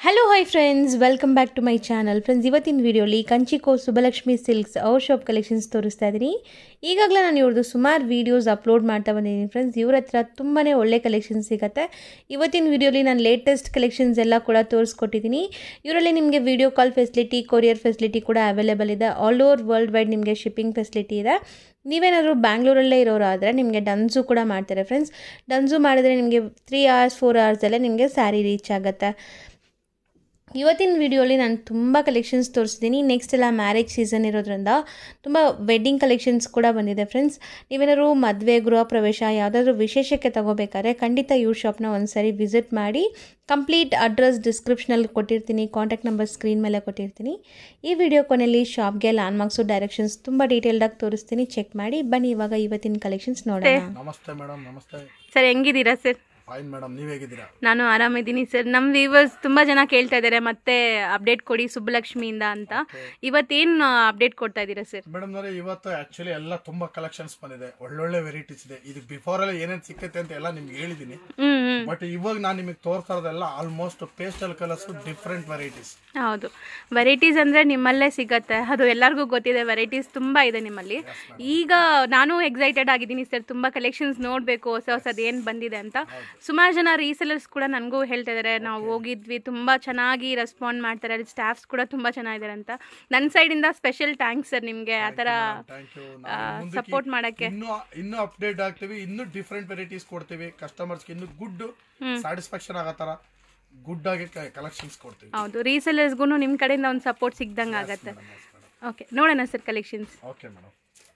Hello hi friends welcome back to my channel friends ಇವತ್ತಿನ ವಿಡಿಯೋಲಿ ಕಂಚಿಕೋ ಸುಬ್ಬಲಕ್ಷ್ಮಿ ಸಿಲ್ಕ್ಸ್ ಅವ್ರ ಶಾಪ್ ಕಲೆಕ್ಷನ್ಸ್ ತೋರಿಸ್ತಾ ಇದ್ದೀನಿ ಈಗಾಗಲೇ ನಾನು ಇವ್ರದ್ದು ಸುಮಾರು ವೀಡಿಯೋಸ್ ಅಪ್ಲೋಡ್ ಮಾಡ್ತಾ ಬಂದಿದ್ದೀನಿ ಫ್ರೆಂಡ್ಸ್ ಇವ್ರ ಹತ್ರ ತುಂಬಾ ಒಳ್ಳೆ ಕಲೆಕ್ಷನ್ಸ್ ಸಿಗುತ್ತೆ ಇವತ್ತಿನ ವಿಡಿಯೋಲಿ ನಾನು ಲೇಟೆಸ್ಟ್ ಕಲೆಕ್ಷನ್ಸ್ ಎಲ್ಲ ಕೂಡ ತೋರಿಸ್ಕೊಟ್ಟಿದ್ದೀನಿ ಇವರಲ್ಲಿ ನಿಮಗೆ video call facility courier facility ಕೂಡ ಅವೈಲೇಬಲ್ ಇದೆ ಆಲ್ ಓವರ್ ವರ್ಲ್ಡ್ ವೈಡ್ ನಿಮಗೆ ಶಿಪ್ಪಿಂಗ್ ಫೆಸಿಲಿಟಿ ಇದೆ ನೀವೇನಾದರೂ ಬ್ಯಾಂಗ್ಳೂರಲ್ಲೇ ಇರೋರು ಆದರೆ ನಿಮಗೆ ಡನ್ಸು ಕೂಡ ಮಾಡ್ತಾರೆ ಫ್ರೆಂಡ್ಸ್ ಡನ್ಸು ಮಾಡಿದ್ರೆ ನಿಮಗೆ ತ್ರೀ ಅವರ್ಸ್ ಫೋರ್ ಅವರ್ಸಲ್ಲೇ ನಿಮಗೆ ಸ್ಯಾರಿ ರೀಚ್ ಆಗುತ್ತೆ ಇವತ್ತಿನ ವಿಡಿಯೋಲಿ ನಾನು ತುಂಬ ಕಲೆಕ್ಷನ್ಸ್ ತೋರಿಸಿದ್ದೀನಿ ನೆಕ್ಸ್ಟ್ ಎಲ್ಲ ಮ್ಯಾರೇಜ್ ಸೀಸನ್ ಇರೋದ್ರಿಂದ ತುಂಬ ವೆಡ್ಡಿಂಗ್ ಕಲೆಕ್ಷನ್ಸ್ ಕೂಡ ಬಂದಿದೆ ಫ್ರೆಂಡ್ಸ್ ನೀವೇನಾದ್ರು ಮದುವೆ ಗೃಹ ಪ್ರವೇಶ ಯಾವುದಾದ್ರೂ ವಿಶೇಷಕ್ಕೆ ತಗೋಬೇಕಾದ್ರೆ ಖಂಡಿತ ಇವ್ರ ಶಾಪ್ನ ಒಂದು ಸರಿ ವಿಸಿಟ್ ಮಾಡಿ ಕಂಪ್ಲೀಟ್ ಅಡ್ರೆಸ್ ಡಿಸ್ಕ್ರಿಪ್ಷನಲ್ಲಿ ಕೊಟ್ಟಿರ್ತೀನಿ ಕಾಂಟ್ಯಾಕ್ಟ್ ನಂಬರ್ ಸ್ಕ್ರೀನ್ ಮೇಲೆ ಕೊಟ್ಟಿರ್ತೀನಿ ಈ ವಿಡಿಯೋ ಕೊನೆಯಲ್ಲಿ ಶಾಪ್ಗೆ ಲ್ಯಾಂಡ್ಮಾರ್ಕ್ಸು ಡೈರೆಕ್ಷನ್ಸ್ ತುಂಬ ಡೀಟೇಲ್ಡಾಗಿ ತೋರಿಸ್ತೀನಿ ಚೆಕ್ ಮಾಡಿ ಬನ್ನಿ ಇವಾಗ ಇವತ್ತಿನ ಕಲೆಕ್ಷನ್ಸ್ ನೋಡೋಣ ನಮಸ್ತೆ ಮೇಡಮ್ ನಮಸ್ತೆ ಸರ್ ಹೆಂಗಿದ್ದೀರಾ ಸರ್ ಫೈನ್ ಮೇಡಮ್ ನೀವ್ ಹೇಗಿದ್ದೀರಾ ನಾನು ಆರಾಮಿದ್ದೀನಿ ಸರ್ ನಮ್ಮ ವ್ಯೂವರ್ಸ್ ತುಂಬ ಜನ ಕೇಳ್ತಾ ಇದ್ದಾರೆ ಮತ್ತೆ ಅಪ್ಡೇಟ್ ಕೊಡಿ ಸುಬ್ಬಲಕ್ಷ್ಮಿಯಿಂದ ಅಂತ ಇವತ್ತೇನು ಅಪ್ಡೇಟ್ ಕೊಡ್ತಾ ಇದ್ದೀರಾ ಸರ್ ಮೇಡಮ್ ನವರೇ ಇವತ್ತು ಆಕ್ಚುಲಿ ಎಲ್ಲ ತುಂಬಾ ಕಲೆಕ್ಷನ್ಸ್ ಬಂದಿದೆ ಒಳ್ಳೊಳ್ಳೆ ವೆರೈಟೀಸ್ ಇದೆ ಇದು ಬಿಫೋರ್ ಅಲ್ಲಿ ಏನೇನ್ ಸಿಕ್ಕತ್ತೆ ಅಂತ ಎಲ್ಲ ನಿಮ್ಗೆ ಹೇಳಿದೀನಿ ಹ್ಮ್ ಹ್ಮ್ ಬಟ್ ಇವಾಗ ನಾನು ನಿಮಗೆ ತೋರ್ತಾ ಇರೋದೆಲ್ಲ almost pastel colours different varieties ಹೌದು ವೆರೈಟೀಸ್ ಅಂದರೆ ನಿಮ್ಮಲ್ಲೇ ಸಿಗತ್ತೆ ಅದು ಎಲ್ಲರಿಗೂ ಗೊತ್ತಿದೆ ವೆರೈಟೀಸ್ ತುಂಬ ಇದೆ ನಿಮ್ಮಲ್ಲಿ ಈಗ ನಾನು ಎಕ್ಸೈಟೆಡ್ ಆಗಿದ್ದೀನಿ ಸರ್ ತುಂಬ ಕಲೆಕ್ಷನ್ಸ್ ನೋಡಬೇಕು ಹೊಸ ಹೊಸದು ಏನು ಬಂದಿದೆ ಅಂತ ಸುಮಾರು ಜನ ರೀಸೆಲರ್ಸ್ ಕೂಡ ನನಗೂ ಹೇಳ್ತಾ ಇದ್ದಾರೆ ನಾವು ಹೋಗಿದ್ವಿ ತುಂಬ ಚೆನ್ನಾಗಿ ರೆಸ್ಪಾಂಡ್ ಮಾಡ್ತಾರೆ ಅಲ್ಲಿ ಸ್ಟಾಫ್ಸ್ ಕೂಡ ತುಂಬ ಚೆನ್ನಾಗಿದ್ದಾರೆ ಅಂತ ನನ್ನ ಸೈಡಿಂದ ಸ್ಪೆಷಲ್ ಥ್ಯಾಂಕ್ಸ್ ಸರ್ ನಿಮಗೆ ಆ ಥರ ಥ್ಯಾಂಕ್ ಯು ಸಪೋರ್ಟ್ ಮಾಡೋಕ್ಕೆ ಇನ್ನು ಇನ್ನು ಅಪ್ಡೇಟ್ ಆಗ್ತೀವಿ ಇನ್ನು ಡಿಫ್ರೆಂಟ್ ವೆರೈಟೀಸ್ ಕೊಡ್ತೀವಿ ಕಸ್ಟಮರ್ಸ್ಗೆ ಇನ್ನು ಗುಡ್ ಸ್ಯಾಟಿಸ್ಫ್ಯಾಕ್ಷನ್ ಆಗೋ ತರ ಗುಡ್ ಆಗಿ ಕಲೆಕ್ಷನ್ಸ್ ಕೊಡ್ತೀವಿ ಹೌದು ರೀಸೆಲರ್ಸ್ಗೂ ನಿಮ್ಮ ಕಡೆಯಿಂದ ಒಂದು ಸಪೋರ್ಟ್ ಸಿಗ್ದಂಗೆ ಆಗತ್ತೆ ಓಕೆ ನೋಡೋಣ sir collections okay madam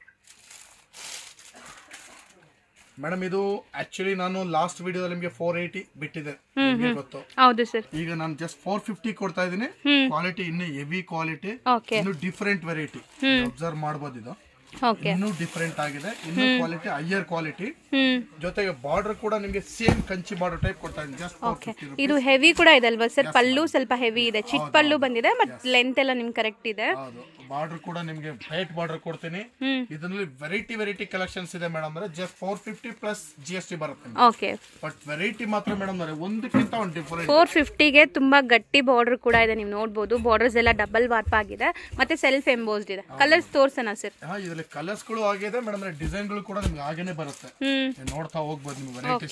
madam ಇದು ಆಕ್ಚುಲಿ ನಾನು ಲಾಸ್ಟ್ ವಿಡಿಯೋದಲ್ಲಿ ನಿಮಗೆ ಫೋರ್ ಏಯ್ಟಿ ಬಿಟ್ಟಿದೆ ನಿಮ್ಗೆ ಗೊತ್ತು ಹೌದು ಸರ್ ಈಗ ನಾನು ಜಸ್ಟ್ ಫೋರ್ ಫಿಫ್ಟಿ ಕೊಡ್ತಾ ಇದ್ದೀನಿ ಕ್ವಾಲಿಟಿ ಇನ್ನು ಹೆವಿ ಕ್ವಾಲಿಟಿ ಓಕೆ ಇನ್ನು ಡಿಫ್ರೆಂಟ್ ವೆರೈಟಿ ಅಬ್ಸರ್ವ್ ಮಾಡಬಹುದು ಇದು ಓಕೆ ಇನ್ನೂ ಡಿಫ್ರೆಂಟ್ ಆಗಿದೆ ಇನ್ನು ಕ್ವಾಲಿಟಿ ಹೈಯರ್ ಕ್ವಾಲಿಟಿ ಹ್ಮ್ ಜೊತೆಗೆ ಬಾರ್ಡರ್ ಕೂಡ ನಿಮಗೆ ಸೇಮ್ ಕಂಚಿ ಬಾರ್ಡರ್ ಟೈಪ್ ಕೊಡ್ತಾ ಇದ್ದೀನಿ ಜಸ್ಟ್ ಫೋರ್ ಓಕೆ ಫಿಫ್ಟಿ ಇದು ಹೆವಿ ಕೂಡ ಇದೆ ಅಲ್ವಾ ಸರ್ ಪಲ್ಲು ಸ್ವಲ್ಪ ಹೆವಿ ಇದೆ ಚಿಕ್ಕ ಪಲ್ಲು ಬಂದಿದೆ ಮತ್ತು ಲೆಂತ್ ಎಲ್ಲ ನಿಮ್ಗೆ ಕರೆಕ್ಟ್ ಇದೆ ಹೌದು ಬಾರ್ಡರ್ ಕೂಡ ನಿಮಗೆ ವೈಟ್ ಬಾರ್ಡರ್ ಕೊಡ್ತೀನಿ ಹ್ಮ್. ಇದರಲ್ಲಿ ವೆರೈಟಿ ವೆರೈಟಿ ಕಲೆಕ್ಷನ್ಸ್ ಇದೆ ಮೇಡಮ್ ಅಂದ್ರೆ just four fifty plus G S T ಬರುತ್ತೆ ಓಕೆ ಬಟ್ ವೆರೈಟಿ ಮಾತ್ರ ಮೇಡಮ್ ಅಂದ್ರೆ ಒಂದಕ್ಕಿಂತ ಒಂದು ಡಿಫರೆಂಟ್ ಫೋರ್ ಫಿಫ್ಟಿಗೆ ತುಂಬಾ ಗಟ್ಟಿ ಬಾರ್ಡರ್ ಕೂಡ ಇದೆ ನೀವು ನೋಡ್ಬೋದು ಬಾರ್ಡರ್ಸ್ ಎಲ್ಲ ಡಬಲ್ ವಾರ್ಪ್ ಆಗಿದೆ ಮತ್ತೆ ಸೆಲ್ಫ್ ಎಂಬೋಸ್ಡ್ ಇದೆ ಕಲರ್ಸ್ ತೋರ್ಸೋಣ ಸರ್ ಇದರಲ್ಲಿ ಕಲರ್ಸ್ ಗಳು ಆಗಿದೆ ಮೇಡಮ್ ಡಿಸೈನ್ ಗಳು ಕೂಡ ನಿಮ್ಗೆ ಹಾಗೇನೆ ಬರುತ್ತೆ ಹ್ಮ್ ನೀವು ನೋಡ್ತಾ ಹೋಗ್ಬೋದು ನಿಮ್ಗೆ ವೆರೈಟೀಸ್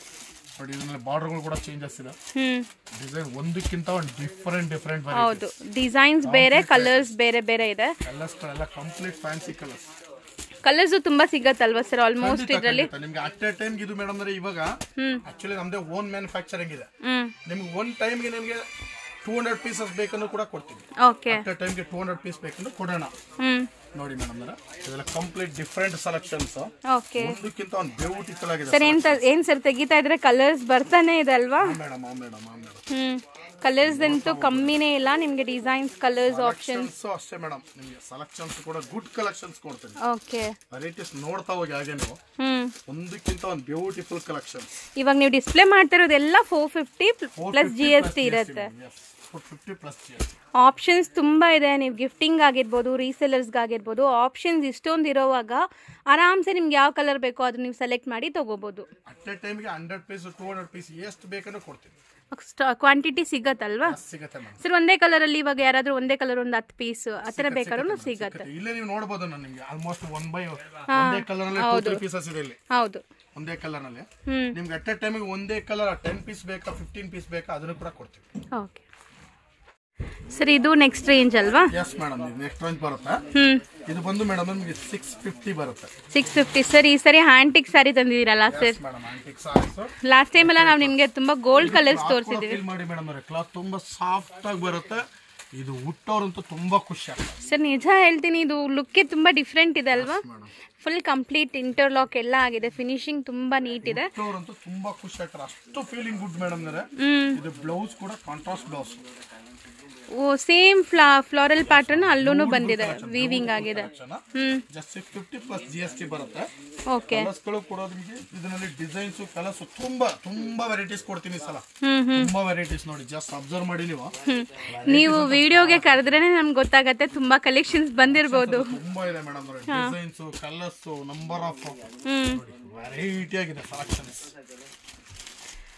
ಬಟ್ ಇದರಲ್ಲಿ ಬಾರ್ಡರ್ ಗಳು ಕೂಡ ಚೇಂಜಸ್ ಇದೆ ಹ್ಮ್ ಡಿಸೈನ್ ಒಂದಕ್ಕಿಂತ ಒಂದು ಡಿಫರೆಂಟ್ ಡಿಫರೆಂಟ್ ಹೌದು ಡಿಸೈನ್ಸ್ ಬೇರೆ ಕಲರ್ಸ್ ಬೇರೆ ಬೇರೆ ಇದೆ ಕಲರ್ಸ್ ಗಳೆಲ್ಲ ಕಂಪ್ಲೀಟ್ ಫ್ಯಾನ್ಸಿ ಕಲರ್ಸ್ ಕಲರ್ಸ್ ತುಂಬಾ ಸಿಗತ್ತಲ್ವಾ ಸರ್ ಆಲ್ಮೋಸ್ಟ್ ಇದರಲ್ಲಿ ನಿಮ್ಗೆ ಅಟ್ ಎ ಟೈಮ್ ಇದು ಮೇಡಮ್ ಅಂದ್ರೆ ಇವಾಗ ಆಕ್ಚುಲಿ ನಮ್ದೇ ಓನ್ ಮ್ಯಾನುಫ್ಯಾಕ್ಚರಿಂಗ್ ಇದೆ ಹ್ಮ್ ನಿಮ್ಗೆ ಒನ್ ಟೈಮ್ಗೆ ನಿಮಗೆ ಟೂ ಹಂಡ್ರೆಡ್ ಪೀಸಸ್ ಬೇಕನ್ನು ಕೂಡ ಕೊಡ್ತೀವಿ ಓಕೆ ಅಟ್ ಎ ಟೈಮ್ಗೆ ಟೂ ಹಂಡ್ರೆಡ್ ಪೀಸ್ ಬೇಕಂದ್ರೆ ಕೊಡೋಣ ಹ್ಮ್ ನೋಡಿ ಮೇಡಮ್ ಇದೆಲ್ಲ ಕಂಪ್ಲೀಟ್ ಡಿಫ್ರೆಂಟ್ ಸೆಲೆಕ್ಷನ್ಸ್ ಓಕೆ ಒಂದಕ್ಕಿಂತ ಒಂದು ಬ್ಯೂಟಿಫುಲ್ ಆಗಿದೆ ಸರ್ ಏನ್ ತ- ಏನ್ ಸರ್ ತೆಗಿತಾ ಇದ್ರೆ ಕಲರ್ಸ್ ಬರ್ತಾನೆ ಇದೆ ಅಲ್ವಾ madam madam madam hmm colours ಅಂತೂ ಕಮ್ಮಿನೇ ಇಲ್ಲ ನಿಮ್ಗೆ ಡಿಸೈನ್ಸ್ ಕಲರ್ಸ್ ಆಪ್ಷನ್ ಕಲೆಕ್ಷನ್ಸ್ ಅಷ್ಟೇ ಮೇಡಮ್ ನಿಮಗೆ ಸೆಲೆಕ್ಷನ್ಸ್ ಕೂಡ ಗುಡ್ ಕಲೆಕ್ಷನ್ಸ್ ಕೊಡ್ತೀನಿ ಓಕೆ ವೆರೈಟೀಸ್ ನೋಡ್ತಾ ಹೋಗಿ ಹಾಗೆ ನೀವು ಹ್ಮ್ ಒಂದಕ್ಕಿಂತ ಒಂದು ಬ್ಯೂಟಿಫುಲ್ ಕಲೆಕ್ಷನ್ಸ್ ಇವಾಗ ನೀವು ಡಿಸ್ಪ್ಲೇ ಮಾಡ್ತಿರೋದೆಲ್ಲ four fifty plus G S T ಇರುತ್ತೆ fifty plus G S options ತುಂಬಾ ಇದೆ ನೀವು ಗಿಫ್ಟಿಂಗ್ ಆಗಿರ್ಬೋದು ರೀಸೆಲರ್ಸ್ಗೆ ಆಗಿರ್ಬೋದು ಆಪ್ಷನ್ಸ್ ಇಷ್ಟೊಂದು ಇರೋವಾಗ ಆರಾಮ್ಸೆ ನಿಮ್ಗೆ ಯಾವ ಕಲರ್ ಬೇಕೋ ಅದು ನೀವು ಸೆಲೆಕ್ಟ್ ಮಾಡಿ ತಗೋಬಹುದು ಅಟ್ ಎ ಟೈಮ್ಗೆ hundred piece two hundred piece ಎಷ್ಟು ಬೇಕಂದ್ರೆ ಕೊಡ್ತೀನಿ ಕ್ವಾಂಟಿಟಿ ಸಿಗತ್ತಲ್ವಾ ಸಿಗತ್ತೆ ಮೇಡಮ್ ಸರ್ ಒಂದೇ ಕಲರ್ ಅಲ್ಲಿ ಇವಾಗ ಯಾರಾದ್ರೂ ಒಂದೇ ಕಲರ್ ಒಂದು ಹತ್ತು ಪೀಸ್ ಆ ಥರ ಬೇಕಾದ್ರೂ ಸಿಗತ್ತೆ ಇಲ್ಲೇ ನೀವು ನೋಡಬಹುದು ನಾನು ನಿಮ್ಗೆ ಆಲ್ಮೋಸ್ಟ್ ಒನ್ ಬೈ ಒಂದೇ ಕಲರ್ ನಲ್ಲಿ ಪೀಸಸ್ ಇದೆ ಇಲ್ಲಿ ಹೌದು ಒಂದೇ ಕಲರ್ ನಲ್ಲಿ ಹ್ಮ್ ನಿಮ್ಗೆ ಅಟ್ ಎ ಟೈಮಿಗೆ ಒಂದೇ ಕಲರ್ ಟೆನ್ ಪೀಸ್ ಬೇಕಾ ಫಿಫ್ಟೀನ್ ಪೀಸ್ ಬೇಕಾ ಅದನ್ನು ಕೂಡ ಕೊಡ್ತೀವಿ ಓಕೆ ಸರ್ ಇದು ನೆಕ್ಸ್ಟ್ ರೇಂಜ್ ಅಲ್ವಾ ಎಸ್ ಮೇಡಮ್ ಇದು ನೆಕ್ಸ್ಟ್ ರೇಂಜ್ ಬರುತ್ತೆ ಹ್ಮ್ ಇದು ಬಂದು ಮೇಡಮ್ ನಿಮಗೆ ಸಿಕ್ಸ್ ಫಿಫ್ಟಿ ಬರುತ್ತೆ ಸಿಕ್ಸ್ ಫಿಫ್ಟಿ ಸರ್ ಈ ಸರಿ ಹ್ಯಾಂಟಿಕ್ ಸ್ಯಾರಿ ತಂದಿದ್ದೀರಲ್ಲ sir madam antique saris last time ಎಲ್ಲ ನಾವು ನಿಮ್ಗೆ ತುಂಬಾ ಗೋಲ್ಡ್ ಕಲರ್ಸ್ ತೋರಿಸಿದ್ವಿ ಫೀಲ್ ಮಾಡಿ ಮೇಡಮ್ ಅವ್ರೆ ಕ್ಲಾತ್ ತುಂಬಾ ಸಾಫ್ಟ್ ಆಗಿ ಬರುತ್ತೆ ಇದು ಹುಟ್ಟೋರಂತೂ ತುಂಬಾ ಖುಷಿ ಆಗ್ತದೆ ಸರ್ ನಿಜ ಹೇಳ್ತೀನಿ ಇದು ಲುಕ್ಕೇ ತುಂಬಾ ಡಿಫ್ರೆಂಟ್ ಇದೆ ಅಲ್ವಾ ಫುಲ್ ಕಂಪ್ಲೀಟ್ ಇಂಟರ್ಲಾಕ್ ಎಲ್ಲ ಆಗಿದೆ ಫಿನಿಶಿಂಗ್ ತುಂಬಾ ನೀಟ್ ಇದೆ ಹುಟ್ಟೋರಂತೂ ತುಂಬಾ ಖುಷಿ ಆಗ್ತಾರೆ ಅಷ್ಟು ಫೀಲಿಂಗ್ ಗುಡ್ ಮೇಡಮ್ ಹ್ಮ್ ಇದು ಬ್ಲೌಸ್ ಕೂಡ ಕಾಂಟ್ರಾಸ್ಟ್ ಬ್ಲೌಸ್ ಓ ಸೇಮ್ ಫ್ಲಾ ಫ್ಲೋರಲ್ ಪ್ಯಾಟರ್ನ್ ಅಲ್ಲೂ ಬಂದಿದೆ ವೀವಿಂಗ್ ಆಗಿದೆ hmm just six fifty plus G S T ಬರುತ್ತೆ ಓಕೆ ಕಲರ್ಸ್ ಗಳು ಕೊಡೋದು ನಿಮಗೆ ಇದರಲ್ಲಿ ಡಿಸೈನ್ಸ್ ಕಲರ್ಸ್ ತುಂಬಾ ತುಂಬಾ ವೆರೈಟೀಸ್ ಕೊಡ್ತೀನಿ ಈ ಸಲ ಹ್ಮ್ ಹ್ಮ್ ತುಂಬಾ ವೆರೈಟೀಸ್ ನೋಡಿ ಜಸ್ಟ್ ಅಬ್ಸರ್ವ್ ಮಾಡಿ ನೀವು ಹ್ಮ್ ನೀವು ವಿಡಿಯೋಗೆ ಕರೆದ್ರೇನೆ ನಮ್ಗೆ ಗೊತ್ತಾಗತ್ತೆ ತುಂಬಾ ಕಲೆಕ್ಷನ್ಸ್ ಬಂದಿರ್ಬೋದು ತುಂಬಾ ಇದೆ madam designs colours number of hmm variety ಆಗಿದೆ ಸೆಲೆಕ್ಷನ್ಸ್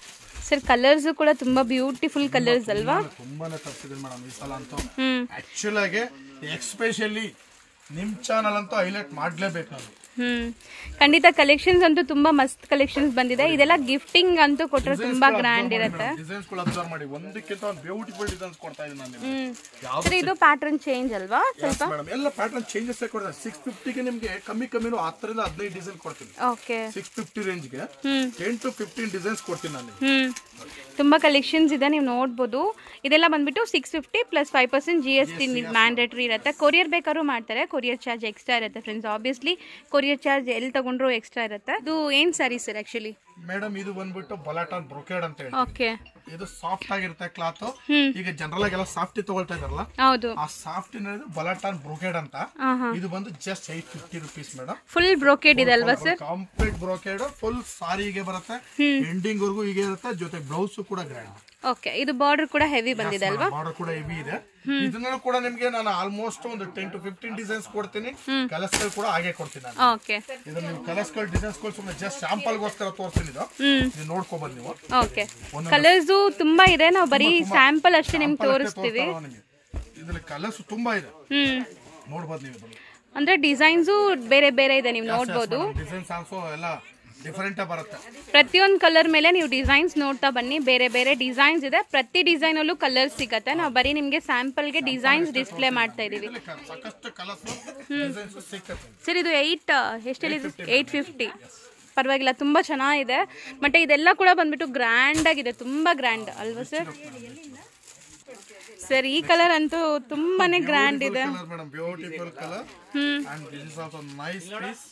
ಸರ್ ಕಲರ್ಸು ಕೂಡ ತುಂಬಾ ಬ್ಯೂಟಿಫುಲ್ ಕಲರ್ಸ್ ಅಲ್ವಾ ತುಂಬಾನೇ ತಪ್ಪಿದ್ದೀನಿ ಮೇಡಮ್ ಈ ಸಲ ಅಂತೂ ಹ್ಮ್ ಆಕ್ಚುಲ್ ಆಗಿ ಎಕ್ಸ್ಪೆಷಲಿ ನಿಮ್ ಚಾನಲ್ ಅಂತೂ ಹೈಲೈಟ್ ಮಾಡ್ಲೇಬೇಕು ನಾನು ಹ್ಮ್ ಖಂಡಿತ ಕಲೆಕ್ಷನ್ಸ್ ಅಂತೂ ತುಂಬಾ ಮಸ್ತ್ ಕಲೆಕ್ಷನ್ಸ್ ಬಂದಿದೆ ಇದೆಲ್ಲ ಗಿಫ್ಟಿಂಗ್ ಅಂತೂ ಕೊಟ್ರೆ ತುಂಬಾ ಗ್ರ್ಯಾಂಡ್ ಇರುತ್ತೆ ಡಿಸೈನ್ಸ್ ಗಳು ಅಬ್ಸರ್ವ್ ಮಾಡಿ ಒಂದಕ್ಕಿಂತ ಒಂದು ಬ್ಯೂಟಿಫುಲ್ ಡಿಸೈನ್ಸ್ ಕೊಡ್ತಾ ಇದ್ದೀನಿ ನಾನು ನಿಮ್ಗೆ ಹ್ಮ್ ಸರ್ ಇದು ಪ್ಯಾಟರ್ನ್ ಚೇಂಜ್ ಅಲ್ವಾ ಸ್ವಲ್ಪ ಮೇಡಮ್ ಎಲ್ಲ ಪ್ಯಾಟರ್ನ್ ಚೇಂಜಸ್ ಕೊಡ್ತಾರೆ ಸಿಕ್ಸ್ ಫಿಫ್ಟಿಗೆ ನಿಮ್ಗೆ ಕಮ್ಮಿ ಕಮ್ಮಿನೂ ಹತ್ತರಿಂದ ಹದಿನೈದು ಡಿಸೈನ್ ಕೊಡ್ತೀನಿ ಓಕೆ ಸಿಕ್ಸ್ ಫಿಫ್ಟಿ ರೇಂಜ್ಗೆ hmm ten to fifteen designs ಕೊಡ್ತೀನಿ ನಾನು ನಿಮ್ಗೆ. ಹ್ಮ್ ತುಂಬಾ ಕಲೆಕ್ಷನ್ಸ್ ಇದೆ ನೀವು ನೋಡ್ಬೋದು ಇದೆಲ್ಲ ಬಂದ್ಬಿಟ್ಟು six fifty plus five percent G S T mandatory ಇರುತ್ತೆ ಕೊರಿಯರ್ ಬೇಕಾದ್ರೂ ಮಾಡ್ತಾರೆ ಕೊರಿಯರ್ ಚಾರ್ಜ್ ಎಕ್ಸ್ಟ್ರಾ ಇರುತ್ತೆ ಫ್ರೆಂಡ್ಸ್ ಆಬ್ವಿಯಸ್ಲಿ ಕೊರಿಯರ್ ಚಾರ್ಜ್ ಎಲ್ಲಿ ತಗೊಂಡ್ರು ಎಕ್ಸ್ಟ್ರಾ ಇರುತ್ತೆ ಇದು ಏನ್ ಸ್ಯಾರಿ ಸರ್ ಆಕ್ಚುಲಿ ಮೇಡಮ್ ಇದು ಬಂದ್ಬಿಟ್ಟು ಬಲಾಟನ್ ಬ್ರೊಕೇಡ್ ಅಂತ ಹೇಳಿ ಓಕೆ ಇದು ಸಾಫ್ಟ್ ಆಗಿರುತ್ತೆ ಕ್ಲಾತ್ ಈಗ ಜನರಲ್ ಆಗಿ ಎಲ್ಲ ಸಾಫ್ಟಿ ತಗೊಳ್ತಾ ಇದಾರಲ್ಲ ಹೌದು ಆ ಸಾಫ್ಟ್ ಬಲಾಟನ್ ಬ್ರೊಕೇಡ್ ಅಂತ ಹಾ ಹಾ ಇದು ಬಂದು just eight fifty rupees madam full brocade ಇದೆ ಅಲ್ವಾ ಸರ್ ಕಂಪ್ಲೀಟ್ ಬ್ರೋಕೆಡ್ ಫುಲ್ ಸಾರಿಗೆ ಬರುತ್ತೆ ಎಂಡಿಂಗ್ ವರ್ಗೂ ಹೀಗೆ ಇರುತ್ತೆ ಜೊತೆ ಬ್ಲೌಸ್ ಕೂಡ ಗ್ರ್ಯಾಂಡ್ ಓಕೆ ಇದು ಬಾರ್ಡರ್ ಕೂಡ ಹೆವಿ ಬಂದಿದೆ ಅಲ್ವಾ ಬಾರ್ಡರ್ ಕೂಡ ಹೆವಿ ಇದೆ ಇದನ್ನ ಕೂಡ ನಿಮ್ಗೆ ನಾನು ಆಲ್ಮೋಸ್ಟ್ ಒಂದು ಟೆನ್ ಟು ಫಿಫ್ಟೀನ್ ಡಿಸೈನ್ಸ್ ಕೊಡ್ತೀನಿ ಕಲರ್ಸ್ ಗಳು ಕೂಡ ಹಾಗೆ ಕೊಡ್ತೀನಿ ನಾನು ಓಕೆ ಇದನ್ನ ನೀವು ಕಲರ್ಸ್ ಗಳು ಡಿಸೈನ್ಸ್ ಗಳು ಸುಮ್ಮನೆ ಜಸ್ಟ್ ಸ್ಯಾಂಪಲ್ ಗೋಸ್ಕರ ತೋರಿಸ್ತೀನಿ ಇದು ಹ್ಮ್ ನೀವು ನೋಡ್ಕೊಬಂದ್ ನೀವು ಓಕೆ ಕಲರ್ಸು ತುಂಬಾ ಇದೆ ನಾವು ಬರೀ ಸ್ಯಾಂಪಲ್ ಅಷ್ಟೇ ನಿಮ್ಗೆ Sample ಅಷ್ಟೇ ತೋರಿಸ್ತೀವಿ ತೋರ್ಸ್ತಾರ ನಿಮ್ಗೆ. ಇದ್ರಲ್ಲಿ ಕಲರ್ಸ್ ತುಂಬಾ ಇದೆ ಹ್ಮ್ ನೋಡ್ಬೋದು ನೀವು ಇದರಲ್ಲಿ ಅಂದ್ರೆ ಡಿಸೈನ್ಸು ಬೇರೆ ಬೇರೆ ಇದೆ ನೀವು ನೋಡ್ಬೋದು ಡಿಸೈನ್ಸ್ ಆಲ್ಸೋ ಎಲ್ಲ ಡಿಫರೆಂಟ್ ಬರುತ್ತೆ ಪ್ರತಿಯೊಂದು ಕಲರ್ ಮೇಲೆ ನೀವು ಡಿಸೈನ್ಸ್ ನೋಡ್ತಾ ಬನ್ನಿ ಬೇರೆ ಬೇರೆ ಡಿಸೈನ್ಸ್ ಇದೆ ಪ್ರತಿ ಡಿಸೈನಲ್ಲೂ ಕಲರ್ಸ್ ಸಿಗತ್ತೆ ನಾವು ಬರೀ ನಿಮಗೆ ಸ್ಯಾಂಪಲ್ಗೆ ಡಿಸೈನ್ಸ್ ಡಿಸ್ಪ್ಲೇ ಮಾಡ್ತಾ ಇದೀವಿ ಇದರಲ್ಲಿ ಕ- ಸಾಕಷ್ಟು ಕಲರ್ಸ್ ಡಿಸೈನ್ಸ್ ಸಿಕ್ಕತ್ತೆ ಸರ್ ಇದು ಏಯ್ಟ್ ಎಷ್ಟೆಲ್ಲಿ ಏಯ್ಟ್ ಫಿಫ್ಟಿ ಪರವಾಗಿಲ್ಲ ತುಂಬ ಚೆನ್ನಾಗಿದೆ ಮತ್ತೆ ಇದೆಲ್ಲ ಕೂಡ ಬಂದ್ಬಿಟ್ಟು ಗ್ರ್ಯಾಂಡ್ ಆಗಿದೆ ತುಂಬ ಗ್ರ್ಯಾಂಡ್ ಅಲ್ವಾ ಸರ್ ಸರ್ ಈ ಕಲರ್ ಅಂತೂ ತುಂಬಾನೇ ಗ್ರ್ಯಾಂಡ್ ಇದೆ colour madam beautiful colour hmm and this is also nice piece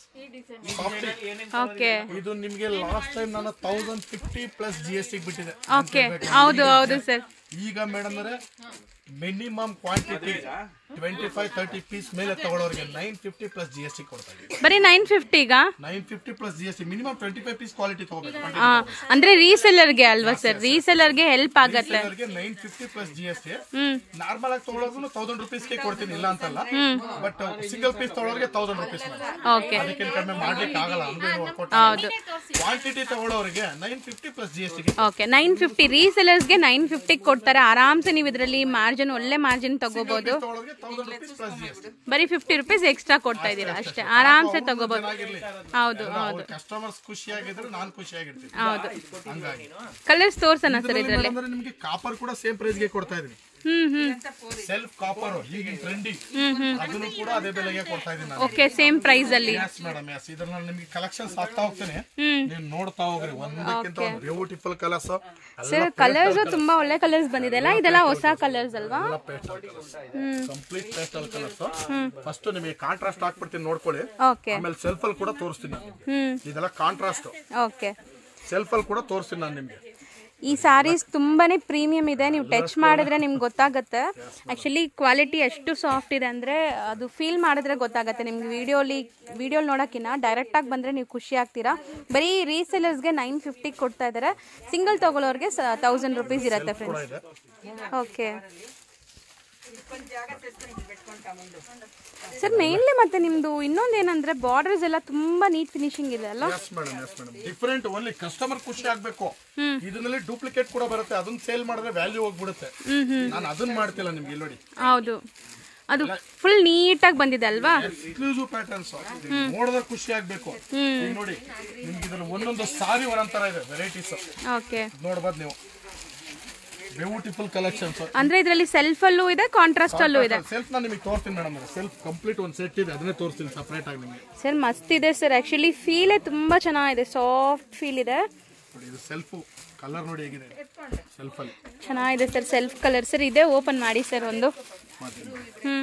okay ಇದು ನಿಮ್ಗೆ ಲಾಸ್ಟ್ ಟೈಮ್ ನಾನು thousand fifty plus G S T ಬಿಟ್ಟಿದೆ ಓಕೆ ಹೌದು ಹೌದು ಸರ್ ಈಗ ಮೇಡಮ್ ಅಂದ್ರೆ minimum quantity twenty five thirty piece ಮೇಲೆ ತಗೊಳ್ಳೋರಿಗೆ nine fifty plus G S T ಕೊಡ್ತಾ ಇದ್ದೀವಿ ಬರೀ ನೈನ್ ಫಿಫ್ಟಿಗ nine fifty plus G S T minimum twenty five piece quality ತಗೋಬೇಕು ಅಂದ್ರೆ ರೀಸೆಲ್ಲರ್ಗೆ ಅಲ್ವಾ ಸರ್ ರೀಸೆಲ್ಲರ್ಗೆ ಹೆಲ್ಪ್ ಆಗತ್ತೆ nine fifty plus G S T hmm normal ಆಗಿ ತಗೊಳ್ಳೋದು ತೌಸಂಡ್ ರುಪೀಸ್ಗೆ ಕೊಡ್ತೀನಿ ಇಲ್ಲ ಅಂತಲ್ಲ ಬಟ್ ಸಿಂಗಲ್ ಪೀಸ್ ತಗೊಳ್ಳೋರಿಗೆ ತೌಸಂಡ್ ರುಪೀಸ್ ಓಕೆ ಅದಕ್ಕೆ ಕಡಿಮೆ ಮಾಡ್ಲಿಕ್ಕೆ ಆಗಲ್ಲ ಹಂಗೇನು ವರ್ಕೌಟ್ ಹೌದು ಕ್ವಾಂಟಿಟಿ ತಗೊಳ್ಳೋರಿಗೆ nine fifty plus G S ಟಿಗೆ ಓಕೆ ನೈನ್ ಫಿಫ್ಟಿ ರೀಸೆಲರ್ಸ್ಗೆ ನೈನ್ ಫಿಫ್ಟಿ ಕೊಡ್ತಾರೆ ಆರಾಮ್ಸೆ ನೀವು ಇದರಲ್ಲಿ ಮಾರ್ಜಿನ್ ಒಳ್ಳೆ ಮಾರ್ಜಿನ್ ತಗೋಬಹುದು ತಗೊಳ್ಳೋರಿಗೆ thousand rupees plus G S T ಬರೀ ಫಿಫ್ಟಿ ರುಪೀಸ್ ಎಕ್ಸ್ಟ್ರಾ ಕೊಡ್ತಾ ಇದ್ದೀರಾ ಅಷ್ಟೇ ಆರಾಮ್ಸೆ ತಗೋಬಹುದು ಚೆನ್ನಾಗಿರ್ಲಿ ಹೌದು ಹೌದು ಕಸ್ಟಮರ್ಸ್ ಖುಷಿಯಾಗಿದ್ರೆ ನಾನು ಖುಷಿಯಾಗಿರ್ತೀನಿ ಹೌದು ಹಂಗಾಗಿ ಕಲರ್ಸ್ ತೋರ್ಸೋಣ ಸರ್ ಇದ್ರಲ್ಲಿ ಇದರಲ್ಲಿ ಮೇಡಮ್ ಅಂದ್ರೆ ನಿಮ್ಗೆ ಕಾಪರ್ ಕೂಡ ಸೇಮ್ ಪ್ರೈಸ್ ಗೆ ಕೊಡ್ತಾ ಇದೀನಿ ಹ್ಮ್ ಹ್ಮ್ ಸೆಲ್ಫ್ ಕಾಪರ್ ಈಗಿನ ಟ್ರೆಂಡಿಂಗ್ ಹ್ಮ್ ಹ್ಮ್ ಅದನ್ನು ಕೂಡ ಅದೇ ಬೆಲೆಗೆ ಕೊಡ್ತಾ ಇದೀನಿ ನಾನು ಓಕೆ ಸೇಮ್ ಪ್ರೈಸ್ ಅಲ್ಲಿ ಎಸ್ ಮೇಡಮ್ ಎಸ್ ಇದ್ರಲ್ಲಿ ನಿಮ್ಗೆ ಕಲೆಕ್ಷನ್ಸ್ ಆಗ್ತಾ ಹೋಗ್ತೇನೆ ಹ್ಮ್ ನೀವು ನೋಡ್ತಾ ಹೋಗ್ರಿ ಒಂದಕ್ಕಿಂತ ಒಂದು ಬ್ಯೂಟಿಫುಲ್ ಕಲರ್ಸ್ ಸರ್ ಕಲರ್ಸ್ ತುಂಬಾ ಒಳ್ಳೆ ಕಲರ್ಸ್ ಬಂದಿದೆ ಅಲ್ಲ ಇದೆಲ್ಲ ಹೊಸ ಕಲರ್ಸ್ ಅಲ್ವಾ ಎಲ್ಲ pastel colours complete pastel colours first ನಿಮಗೆ ಕಾಂಟ್ರಾಸ್ಟ್ ಹಾಕ್ಬಿಡ್ತೀನಿ ನೋಡ್ಕೊಳ್ಳಿ ಓಕೆ ಆಮೇಲೆ ಸೆಲ್ಫ್ ಅಲ್ಲಿ ಕೂಡ ತೋರಿಸ್ತೀನಿ ನಾನು ನಿಮ್ಗೆ. ಹ್ಮ್ ಇದೆಲ್ಲ ಕಾಂಟ್ರಾಸ್ಟ್ ಓಕೆ ಸೆಲ್ಫ್ ಅಲ್ಲಿ ಕೂಡ ತೋರಿಸ್ತೀನಿ ನಾನು ನಿಮ್ಗೆ ಈ ಸ್ಯಾರೀಸ್ ತುಂಬಾನೇ ಪ್ರೀಮಿಯಂ ಇದೆ ನೀವು ಟಚ್ ಮಾಡಿದ್ರೆ ನಿಮ್ಗೆ ಗೊತ್ತಾಗುತ್ತೆ ಆ್ಯಕ್ಚುಲಿ ಕ್ವಾಲಿಟಿ ಎಷ್ಟು ಸಾಫ್ಟ್ ಇದೆ ಅಂದರೆ ಅದು ಫೀಲ್ ಮಾಡಿದ್ರೆ ಗೊತ್ತಾಗುತ್ತೆ ನಿಮ್ಗೆ ವಿಡಿಯೋಲಿ ವಿಡಿಯೋಲಿ ನೋಡೋಕ್ಕಿಂತ ಡೈರೆಕ್ಟಾಗಿ ಬಂದರೆ ನೀವು ಖುಷಿ ಆಗ್ತೀರಾ ಬರೀ ರೀಸೇಲರ್ಸ್ಗೆ ನೈನ್ ಫಿಫ್ಟಿಗೆ ಕೊಡ್ತಾ ಇದ್ದಾರೆ ಸಿಂಗಲ್ ತೊಗೊಳೋರಿಗೆ ತೌಸಂಡ್ ರುಪೀಸ್ ಇರುತ್ತೆ ಫ್ರೆಂಡ್ಸ್ ಇದೆ ಓಕೆ ಸರ್ ಮೇನ್ಲಿ ಮತ್ತೆ ನಿಮ್ಮದು ಇನ್ನೊಂದು ಏನಂದ್ರೆ ಬಾರ್ಡರ್ಸ್ ಎಲ್ಲ ತುಂಬಾ ನೀಟ್ ಫಿನಿಶಿಂಗ್ ಇದೆ ಅಲ್ಲ yes madam yes madam different only customer ಖುಷಿ ಆಗ್ಬೇಕು ಇದರಲ್ಲಿ ಡೂಪ್ಲಿಕೇಟ್ ಕೂಡ ಬರುತ್ತೆ ಅದನ್ನ ಸೇಲ್ ಮಾಡಿದ್ರೆ ವ್ಯಾಲ್ಯೂ ಹೋಗ್ಬಿಡುತ್ತೆ ನಾನು ಅದನ್ನ ಮಾಡ್ತಿಲ್ಲ ನಿಮ್ಗೆ ಇಲ್ಲಿ ನೋಡಿ ಹೌದು ಅದು ಫುಲ್ ನೀಟಾಗಿ ಬಂದಿದೆ ಅಲ್ವಾ ಎಕ್ಸ್ಕ್ಲೂಸಿವ್ ಪ್ಯಾಟರ್ನ್ಸ್ ನೋಡಿದ್ರೆ ಖುಷಿ ಆಗ್ಬೇಕು ಈಗ ನೋಡಿ ನಿಮ್ಗೆ ಇದ್ರಲ್ಲಿ ಒಂದೊಂದು ಸಾರಿ ಒಂದೊಂಥರ ಇದೆ ವೆರೈಟೀಸ್ ಓಕೆ ನೋಡ್ಬೋದು ನೀವು ಬ್ಯೂಟಿಫುಲ್ ಕಲೆಕ್ಷನ್ಸ್ ಅಂದ್ರೆ ಇದರಲ್ಲಿ ಸೆಲ್ಫ್ ಅಲ್ಲೂ ಇದೆ ಕಾಂಟ್ರಾಸ್ಟ್ ಅಲ್ಲೂ ಇದೆ ಸೆಲ್ಫ್ ನಾನು ನಿಮಗೆ ತೋರಿಸ್ತೀನಿ ಮೇಡಮ್ ಸೆಲ್ಫ್ ಕಂಪ್ಲೀಟ್ ಒಂದು ಸೆಟ್ ಇದೆ ಅದನ್ನೇ ತೋರಿಸ್ತೀನಿ ಸಪ್ರೇಟ್ ಆಗಿ ನಿಮಗೆ ಸರ್ ಮಸ್ತ್ ಇದೆ ಸರ್ ಆಕ್ಚುಲಿ ಫೀಲೇ ತುಂಬಾ ಚೆನ್ನಾಗಿದೆ ಸಾಫ್ಟ್ ಫೀಲ್ ಇದೆ ನೋಡಿ ಇದು ಸೆಲ್ಫ್ ಕಲರ್ ನೋಡಿ ಹೇಗಿದೆ ಸೆಲ್ಫ್ ಅಲ್ಲಿ ಚೆನ್ನಾಗಿದೆ ಸರ್ ಸೆಲ್ಫ್ ಕಲರ್ ಸರ್ ಇದೆ ಓಪನ್ ಮಾಡಿ ಸರ್ ಒಂದು ಹ್ಮ್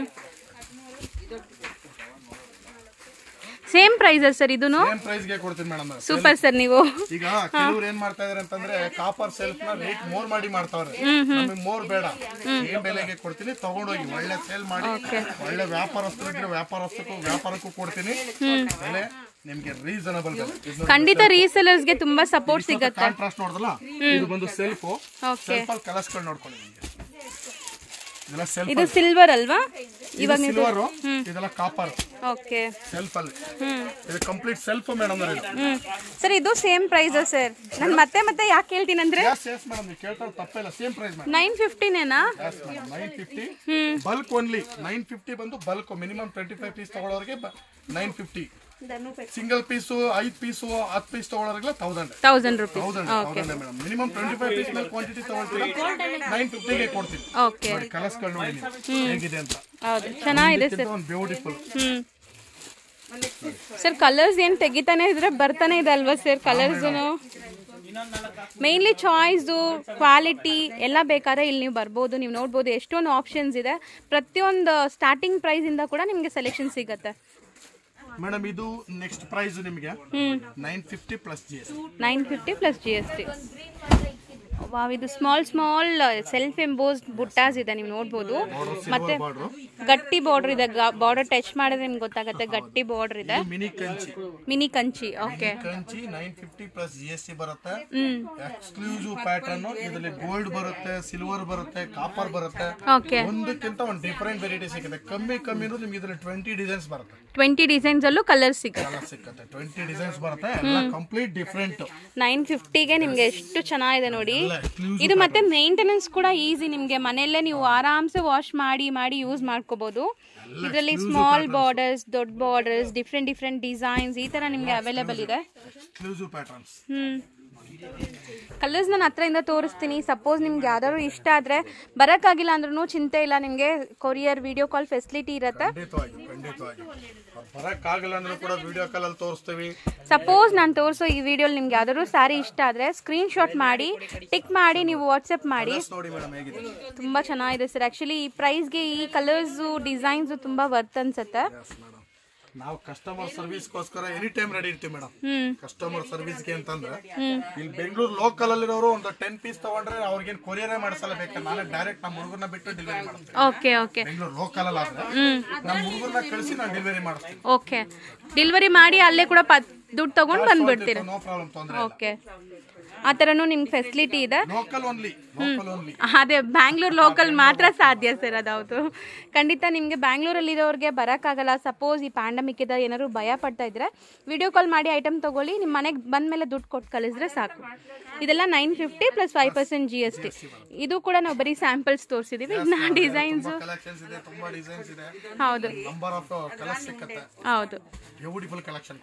ಸೇಮ್ ಪ್ರೈಸಸ್ ಸರ್ ಇದೂನು ಸೇಮ್ ಪ್ರೈಸ್ ಗೆ ಕೊಡ್ತೀನಿ ಮೇಡಮ್ ಸೂಪರ್ ಸರ್ ನೀವು ಈಗ ಕೆಲವ್ರು ಏನ್ ಮಾಡ್ತಾ ಇದಾರೆ ಅಂತಂದ್ರೆ ಕಾಪರ್ ಸೆಲ್ಫ್ ನ ರೇಟ್ ಮೋರ್ ಮಾಡಿ ಮಾಡ್ತಾವ್ರೆ ನಮಗೆ ಮೋರ್ ಬೇಡ ಏನ್ ಬೆಲೆಗೆ ಕೊಡ್ತೀನಿ ತಗೊಂಡೋಗಿ ಒಳ್ಳೆ ಸೇಲ್ ಮಾಡಿ ಒಳ್ಳೆ ವ್ಯಾಪಾರಸ್ಥರಿಗೆ ವ್ಯಾಪಾರಸ್ಥಕ್ಕೂ ವ್ಯಾಪಾರಕ್ಕೂ ಕೊಡ್ತೀನಿ ಬೆಲೆ ನಿಮ್ಗೆ ರೀಸನಬಲ್ ಬೆಲೆ ಇದನ್ನ ಖಂಡಿತ ರೀಸೆಲರ್ಸ್ಗೆ ತುಂಬಾ ಸಪೋರ್ಟ್ ಸಿಗತ್ತೆ ಕಾಂಟ್ರಾಸ್ಟ್ ನೋಡಿದ್ರಲ್ಲ ಇದು ಬಂದು ಸೆಲ್ಫ್ ಓಕೆ ಸೆಲ್ಫ್ ಅಲ್ಲಿ ಕಲರ್ಸ್ ಗಳು ನೋಡ್ಕೊಳ್ಳಿ ನಿಮ್ಗೆ ಇದೆಲ್ಲ ಸೆಲ್ಫ್ ಇದು ಸಿಲ್ವರ್ ಅಲ್ವಾ ಇವಾಗ ಸಿಲ್ವರ್ ಇದೆಲ್ಲ ಕಾಪರ್ ಓಕೆ ಸೆಲ್ಫ್ ಅಲ್ಲಿ ಹ್ಮ್ ಇದು ಕಂಪ್ಲೀಟ್ ಸೆಲ್ಫ್ ಮೇಡಮ್ ಇದು ಹ್ಮ್ ಸರ್ ಇದು ಸೇಮ್ ಪ್ರೈಸ್ ಸರ್ ನಾನು ಮತ್ತೆ ಮತ್ತೆ ಯಾಕೆ ಹೇಳ್ತೀನಂದ್ರೆ ಎಸ್ ಎಸ್ ಮೇಡಮ್ ನೀವು ಕೇಳ್ತಾರೆ ತಪ್ಪಿಲ್ಲ ಸೇಮ್ ಪ್ರೈಸ್ ಮೇಡಮ್ ನೈನ್ ಫಿಫ್ಟಿನೇನಾ yes madam nine fifty bulk only nine fifty ಬಂದು bulk minimum twenty five piece ತಗೊಳ್ಳೋರಿಗೆ ನೈನ್ ಫಿಫ್ಟಿ ಸಿಂಗಲ್ ಪೀಸು ಐದು ಪೀಸು ಹತ್ತು ಪೀಸ್ ತಗೊಳ್ಳೋರಿಗೆಲ್ಲ thousand thousand rupees thousand thousand madam minimum twenty five piece ಮೇಲೆ quantity ತಗೊಳ್ತೀರಾ nine ಫಿಫ್ಟಿಗೆ ಕೊಡ್ತೀವಿ okay ನೋಡಿ ಕಲರ್ಸ್ಗಳು ನೋಡಿ ನೀವು ಹೇಗಿದೆ ಅಂತ ಹೌದು ಚೆನ್ನಾಗಿದೆ ಸರ್ ಒಂದು ಬ್ಯೂಟಿಫುಲ್ ಹ್ಮ್ ಸರ್ ಕಲರ್ಸ್ ಏನು ತೆಗಿತಾನೆ ಇದ್ರೆ ಬರ್ತಾನೆ ಇದೆ ಅಲ್ವಾ ಸರ್ ಕಲರ್ಸ್ನು ಮೇನ್ಲಿ ಚಾಯ್ಸು ಕ್ವಾಲಿಟಿ ಎಲ್ಲ ಬೇಕಾದ್ರೆ ಇಲ್ಲಿ ನೀವು ಬರ್ಬೋದು ನೀವು ನೋಡ್ಬೋದು ಎಷ್ಟೊಂದು ಆಪ್ಷನ್ಸ್ ಇದೆ ಪ್ರತಿಯೊಂದು ಸ್ಟಾರ್ಟಿಂಗ್ ಪ್ರೈಸಿಂದ ಕೂಡ ನಿಮಗೆ ಸೆಲೆಕ್ಷನ್ ಸಿಗುತ್ತೆ ಮೇಡಮ್ ಇದು ನೆಕ್ಸ್ಟ್ ಪ್ರೈಸ್ ನಿಮಗೆ hmm nine fifty plus G S nine fifty plus G S T wow ಇದು small small self emboss buttas ಇದೆ ನೀವು ನೋಡ್ಬೋದು ಮತ್ತೆ ಬಾರ್ಡ್ರು ಗಟ್ಟಿ ಬಾರ್ಡರ್ ಇದೆ ಬಾರ್ಡರ್ ಟಚ್ ಮಾಡಿದ್ರೆ ನಿಮ್ಗೆ ಗೊತ್ತಾಗುತ್ತೆ ಗಟ್ಟಿ ಬಾರ್ಡರ್ ಇದೆ mini Kanchi mini Kanchi okay Kanchi nine fifty plus G S T ಬರುತ್ತೆ ಹ್ಮ್ ಎಕ್ಸ್ಕ್ಲೂಸಿವ್ ಪ್ಯಾಟರ್ನ್ ಇದರಲ್ಲಿ ಗೋಲ್ಡ್ ಬರುತ್ತೆ ಸಿಲ್ವರ್ ಬರುತ್ತೆ ಕಾಪರ್ ಬರುತ್ತೆ ಓಕೆ ಒಂದಕ್ಕಿಂತ ಒಂದು ಡಿಫರೆಂಟ್ ವೆರೈಟಿ ಸಿಗುತ್ತೆ ಕಮ್ಮಿ ಕಮ್ಮಿ ನಿಮ್ಗೆ ಇದರಲ್ಲಿ ಟ್ವೆಂಟಿ ಡಿಸೈನ್ಸ್ ಬರುತ್ತೆ ಟ್ವೆಂಟಿ ಡಿಸೈನ್ಸ್ ಅಲ್ಲೂ ಕಲರ್ ಸಿಗುತ್ತೆ ಕಲರ್ ಸಿಕ್ಕತ್ತೆ ಟ್ವೆಂಟಿ ಡಿಸೈನ್ಸ್ ಬರುತ್ತೆ ಎಲ್ಲ ಕಂಪ್ಲೀಟ್ ಡಿಫ್ರೆಂಟ್ ನೈನ್ ಫಿಫ್ಟಿಗೆ ನಿಮ್ಗೆ ಎಷ್ಟು ಚೆನ್ನಾಗಿದೆ ನೋಡಿ ಎಲ್ಲ exclusive ಇದು ಮತ್ತೆ ಮೇಂಟೆನೆನ್ಸ್ ಕೂಡ ಈಸಿ ನಿಮ್ಗೆ ಮನೆಯಲ್ಲೇ ನೀವು ಆರಾಮ್ಸೆ ವಾಶ್ ಮಾಡಿ ಮಾಡಿ ಯೂಸ್ ಮಾಡ್ಕೋಬಹುದು ಇದರಲ್ಲಿ ಸ್ಮಾಲ್ ಬಾರ್ಡರ್ಸ್ ದೊಡ್ಡ ಬಾರ್ಡರ್ಸ್ ಡಿಫ್ರೆಂಟ್ ಡಿಫ್ರೆಂಟ್ ಡಿಸೈನ್ಸ್ ಈ ತರ ನಿಮ್ಗೆ ಅವೈಲೇಬಲ್ ಇದೆ ಎಕ್ಸ್ಕ್ಲೂಸಿವ್ ಪ್ಯಾಟರ್ನ್ಸ್ ಹ್ಮ್ ಕಲರ್ಸ್ ನಾನು ಹತ್ರದಿಂದ ತೋರಿಸ್ತೀನಿ ಸಪೋಸ್ ನಿಮ್ಗೆ ಯಾವ್ದಾದ್ರು ಇಷ್ಟ ಆದ್ರೆ ಬರೋಕ್ಕಾಗಿಲ್ಲ ಅಂದ್ರೂ ಚಿಂತೆ ಇಲ್ಲ ನಿಮಗೆ ಕೊರಿಯರ್ ವಿಡಿಯೋ ಕಾಲ್ ಫೆಸಿಲಿಟಿ ಇರುತ್ತೆ ಖಂಡಿತವಾಗಿ ಖಂಡಿತವಾಗಿ ಬರಕ್ಕಾಗಲ್ಲ ಅಂದ್ರೂ ಕೂಡ ವಿಡಿಯೋ ಕಾಲಲ್ಲಿ ತೋರಿಸ್ತೀವಿ ಸಪೋಸ್ ನಾನು ತೋರಿಸೋ ಈ ವಿಡಿಯೋಲಿ ನಿಮ್ಗೆ ಯಾವ್ದಾದ್ರು ಸ್ಯಾರಿ ಇಷ್ಟ ಆದರೆ ಸ್ಕ್ರೀನ್ ಶಾಟ್ ಮಾಡಿ ಟಿಕ್ ಮಾಡಿ ನೀವು ವಾಟ್ಸಪ್ ಮಾಡಿ Just ನೋಡಿ ಮೇಡಮ್ ಹೇಗಿದೆ ತುಂಬ ಚೆನ್ನಾಗಿದೆ ಸರ್ ಆ್ಯಕ್ಚುಲಿ ಈ ಪ್ರೈಸ್ಗೆ ಈ ಕಲರ್ಸು ಡಿಸೈನ್ಸು ತುಂಬ ವರ್ತ್ ಅನ್ಸುತ್ತೆ Yes, madam. ನಾವು ಕಸ್ಟಮರ್ ಸರ್ವಿಸ್ಗೋಸ್ಕರ ಎನಿ ಟೈಮ್ ರೆಡಿ ಇರ್ತೀವಿ ಮೇಡಮ್ ಹ್ಮ್ ಕಸ್ಟಮರ್ ಸರ್ವಿಸ್ಗೆ ಅಂತಂದ್ರೆ ಇಲ್ಲಿ ಬೆಂಗಳೂರು ಲೋಕಲ್ ಅಲ್ಲಿರೋರು ಒಂದು ಟೆನ್ ಪೀಸ್ ತಗೊಂಡ್ರೆ ಅವ್ರಿಗೇನು ಕೊರಿಯರೇ ಮಾಡಿಸಲ್ಲ ಬೇಕಾದ್ರೆ ನಾನೇ ಡೈರೆಕ್ಟ್ ನಮ್ಮ ಹುಡುಗರನ್ನ ಬಿಟ್ಟು ಡೆಲಿವರಿ ಮಾಡ್ತೀನಿ ಓಕೆ ಓಕೆ ಬೆಂಗಳೂರು ಲೋಕಲ್ ಅಲ್ಲಿ ಆದ್ರೆ ನಮ್ಮ ಹುಡುಗರನ್ನ ಕಳಿಸಿ ನಾನು ಡೆಲಿವರಿ ಮಾಡಿಸ್ತೀನಿ ಓಕೆ ಡೆಲಿವರಿ ಮಾಡಿ ಅಲ್ಲೇ ಕೂಡ ಪ ದುಡ್ಡು ತೊಗೊಂಡು ಬಂದ್ಬಿಡ್ತೀರ ನೋ ಪ್ರಾಬ್ಲಮ್ ತೊಂದ್ರೆ ಓಕೆ ಆ ಥರನೂ ನಿಮ್ಗೆ ಫೆಸಿಲಿಟಿ ಇದೆ ಲೋಕಲ್ ಓನ್ಲಿ ಲೋಕಲ್ ಓನ್ಲಿ ಅದೇ ಬ್ಯಾಂಗ್ಳೂರ್ ಲೋಕಲ್ ಮಾತ್ರ ಸಾಧ್ಯ ಸರ್ ಅದೌದು ಖಂಡಿತ ನಿಮಗೆ ಬ್ಯಾಂಗ್ಳೂರಲ್ಲಿರೋರಿಗೆ ಬರೋಕ್ಕಾಗಲ್ಲ ಸಪೋಸ್ ಈ ಪ್ಯಾಂಡಮಿಕ್ ಇದೆ ಏನಾದ್ರು ಭಯ ಪಡ್ತಾ ಇದ್ರೆ ವಿಡಿಯೋ ಕಾಲ್ ಮಾಡಿ ಐಟಮ್ ತಗೊಳ್ಳಿ ನಿಮ್ಮ ಮನೆಗೆ ಬಂದ ಮೇಲೆ ದುಡ್ಡು ಕೊಟ್ಟು ಕಳಿಸಿದ್ರೆ ಸಾಕು ಇದೆಲ್ಲ nine fifty plus five percent G S T ಇದು ಕೂಡ ನಾವು ಬರೀ ಸ್ಯಾಂಪಲ್ಸ್ ತೋರಿಸಿದ್ದೀವಿ ನಾ ಡಿಸೈನ್ಸು ಕಲೆಕ್ಷನ್ಸ್ ಇದೆ ತುಂಬಾ ಡಿಸೈನ್ಸ್ ಇದೆ ಹೌದು ನಂಬರ್ ಆಫ್ ಕಲರ್ಸ್ ಸಿಕ್ಕತ್ತೆ ಹೌದು beautiful collection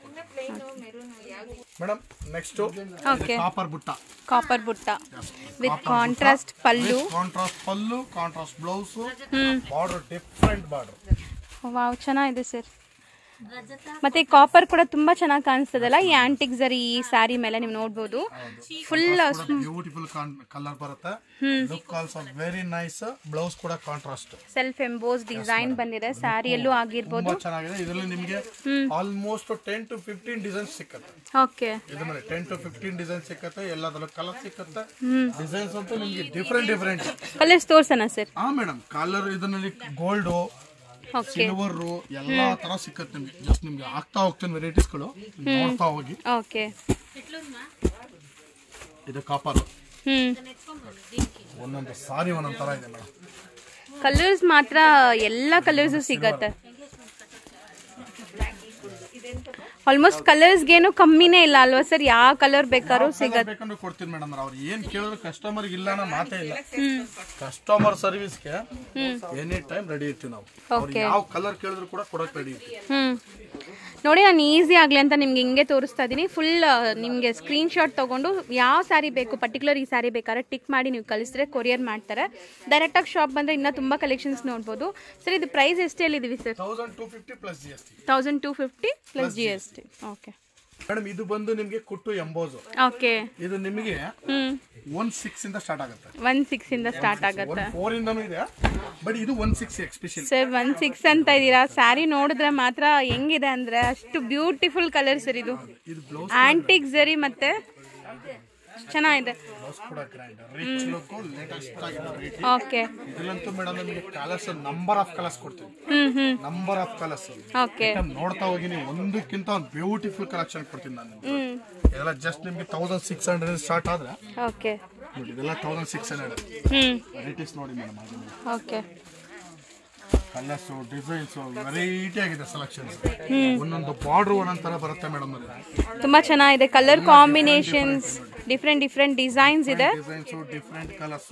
madam next okay copper butta copper butta with contrast pallu contrast pallu contrast blouse hmm border different border wow ಚೆನ್ನಾಗಿದೆ ಸರ್ ಮತ್ತೆ ಕಾಪರ್ ಕೂಡ ತುಂಬಾ ಚೆನ್ನಾಗಿ ಕಾಣಿಸ್ತದಲ್ಲ ಈ ಆಂಟಿಕ್ ಜರಿ ಈ ಸ್ಯಾರಿ ಮೇಲೆ ನೀವು ನೋಡ್ಬೋದು ಫುಲ್ ಬ್ಯೂಟಿಫುಲ್ ಕಲರ್ ಬರುತ್ತೆ look also very nice blouse ಕೂಡ ಕಾಂಟ್ರಾಸ್ಟ್ ಸೆಲ್ಫ್ ಎಂಬೋಸ್ ಡಿಸೈನ್ ಬಂದಿದೆ ಸ್ಯಾರಿಯಲ್ಲೂ ಆಗಿರ್ಬೋದು ತುಂಬಾ ಚೆನ್ನಾಗಿದೆ ಇದರಲ್ಲಿ ನಿಮಗೆ almost ten to fifteen designs ಸಿಕ್ಕತ್ತೆ ಓಕೆ ಇದರಲ್ಲಿ ಟೆನ್ ಟು ಫಿಫ್ಟೀನ್ ಡಿಸೈನ್ ಸಿಕ್ಕತ್ತೆ ಎಲ್ಲದರಲ್ಲೂ ಕಲರ್ ಸಿಕ್ಕತ್ತೆ ಡಿಸೈನ್ಸ್ ಅಂತೂ ನಿಮಗೆ ಡಿಫ್ರೆಂಟ್ ಡಿಫ್ರೆಂಟ್ ಕಲರ್ಸ್ ತೋರ್ಸೋಣ ಸರ್ ಹಾ ಮೇಡಮ್ ಕಲರ್ ಇದರಲ್ಲಿ ಗೋಲ್ಡ್ ಓಕೆ ಸಿಲ್ವರ್ ಎಲ್ಲಾ ತರ ಸಿಕ್ಕತ್ತೆ ನಿಮ್ಗೆ ಜಸ್ಟ್ ನಿಮ್ಗೆ ಆಗ್ತಾ ಹೋಗ್ತೀನಿ ವೆರೈಟೀಸ್ಗಳು ನೋಡ್ತಾ ಹೋಗಿ ಓಕೆ ಇದು ಕಾಪರ್ ಹ್ಮ್ ಒಂದೊಂದು ಸಾರಿ ಒಂದೊಂದು ತರ ಇದೆ ಮೇಡಮ್ ಕಲರ್ಸ್ ಮಾತ್ರ ಎಲ್ಲ ಕಲರ್ಸು ಸಿಗತ್ತೆ ಆಲ್ಮೋಸ್ಟ್ ಕಲರ್ಸ್ಗೇನು ಕಮ್ಮಿನೇ ಇಲ್ಲ ಅಲ್ವಾ ಸರ್ ಯಾವ ಕಲರ್ ಬೇಕಾದ್ರೂ ಸಿಗತ್ತೆ ಬೇಕಂದ್ರೆ ಕೊಡ್ತೀನಿ ಮೇಡಮ್ ಅವ್ರು ಏನ್ ಕೇಳಿದ್ರು ಕಸ್ಟಮರ್ ಇಲ್ಲ ಅನ್ನೋ ಮಾತೇ ಇಲ್ಲ ಕಸ್ಟಮರ್ ಸರ್ವಿಸ್ಗೆ ಎನಿ ಟೈಮ್ ರೆಡಿ ಇರ್ತೀವಿ ನಾವು ಅವ್ರು ಯಾವ ಕಲರ್ ಕೇಳಿದ್ರು ಕೂಡ ಕೊಡಕ್ ರೆಡಿ ಇರ್ತೀವಿ ಹ್ಮ್ ನೋಡಿ ನಾನು ಈಸಿ ಆಗಲಿ ಅಂತ ನಿಮ್ಗೆ ಹಿಂಗೆ ತೋರಿಸ್ತಾ ಇದ್ದೀನಿ ಫುಲ್ ನಿಮಗೆ ಸ್ಕ್ರೀನ್ ಶಾಟ್ ತೊಗೊಂಡು ಯಾವ ಸ್ಯಾರಿ ಬೇಕು ಪರ್ಟಿಕ್ಯುಲರ್ ಈ ಸ್ಯಾರಿ ಬೇಕಾದ್ರೆ ಟಿಕ್ ಮಾಡಿ ನೀವು ಕಳಿಸಿದ್ರೆ ಕೊರಿಯರ್ ಮಾಡ್ತಾರೆ ಡೈರೆಕ್ಟಾಗಿ ಶಾಪ್ ಬಂದರೆ ಇನ್ನೂ ತುಂಬ ಕಲೆಕ್ಷನ್ಸ್ ನೋಡ್ಬೋದು ಸರ್ ಇದು ಪ್ರೈಸ್ ಎಷ್ಟು ಹೇಳಿದ್ದೀವಿ sir thousand two fifty plus G S T thousand two fifty plus G S T okay madam ಇದು ಬಂದು ನಿಮಗೆ ಕುಟ್ಟು ಎಂಬೋಸು ಓಕೆ ಇದು ನಿಮಗೆ ಹ್ಞೂ ಒನ್ ಸಿಕ್ಸ್ ಇಂದ ಸ್ಟಾರ್ಟ್ ಆಗುತ್ತೆ ಒನ್ ಸಿಕ್ಸಿಂದ ಸ್ಟಾರ್ಟ್ ಆಗುತ್ತೆ ಒನ್ ಫೋರ್ ಇಂದನೂ ಇದೆ ಬಟ್ ಇದು one six special sir one six ಅಂತ ಇದ್ದೀರಾ ಸ್ಯಾರಿ ನೋಡಿದ್ರೆ ಮಾತ್ರ ಹೆಂಗಿದೆ ಅಂದರೆ ಅಷ್ಟು ಬ್ಯೂಟಿಫುಲ್ ಕಲರ್ ಸರ್ ಇದು ಇದು ಬ್ಲೌಸ್ ಆಂಟಿಕ್ ಜರಿ ಮತ್ತೆ ಚೆನ್ನಾಗಿದೆ ಬ್ಲೌಸ್ ಕೂಡ ಗ್ರ್ಯಾಂಡ್ ರಿಚ್ ಲುಕ್ ಲೇಟೆಸ್ಟ್ ಆಗಿದೆ ರೇಟ್ ಓಕೆ ಇಲ್ಲಂತೂ ಮೇಡಮ್ ನಿಮಗೆ ಕಲರ್ಸ್ ನಂಬರ್ ಆಫ್ ಕಲರ್ಸ್ ಕೊಡ್ತೀವಿ hmm hmm number of colours okay ನೋಡ್ತಾ ಹೋಗಿ ನೀವು ಒಂದಕ್ಕಿಂತ ಒಂದು ಬ್ಯೂಟಿಫುಲ್ ಕಲೆಕ್ಷನ್ ಕೊಡ್ತೀನಿ ನಾನು ನಿಮ್ಗೆ. ಹ್ಮ್ ಇದೆಲ್ಲ ಜಸ್ಟ್ ನಿಮಗೆ ತೌಸಂಡ್ ಸಿಕ್ಸ್ ಹಂಡ್ರೆಡ್ ಸ್ಟಾರ್ಟ್ ಆದ್ರೆ ಓಕೆ ನೋಡಿ ಇದೆಲ್ಲ thousand six hundred hmm varieties ನೋಡಿ ಮೇಡಮ್ ಅದು ಓಕೆ ಕಲರ್ಸ್ ಡಿಸೈನ್ಸ್ ವೆರೈಟಿ ಆಗಿದೆ ಸೆಲೆಕ್ಷನ್ಸ್ ಒಂದೊಂದು ಬಾರ್ಡರ್ ಒಂದೊಂದ್ ತರ ಬರುತ್ತೆ ಮೇಡಮ್ ಅಲ್ಲಿ ತುಂಬ ಚೆನ್ನಾಗಿದೆ colour combinations different different designs ಇದೆ ಡಿಸೈನ್ಸ್ ಡಿಫ್ರೆಂಟ್ ಕಲರ್ಸ್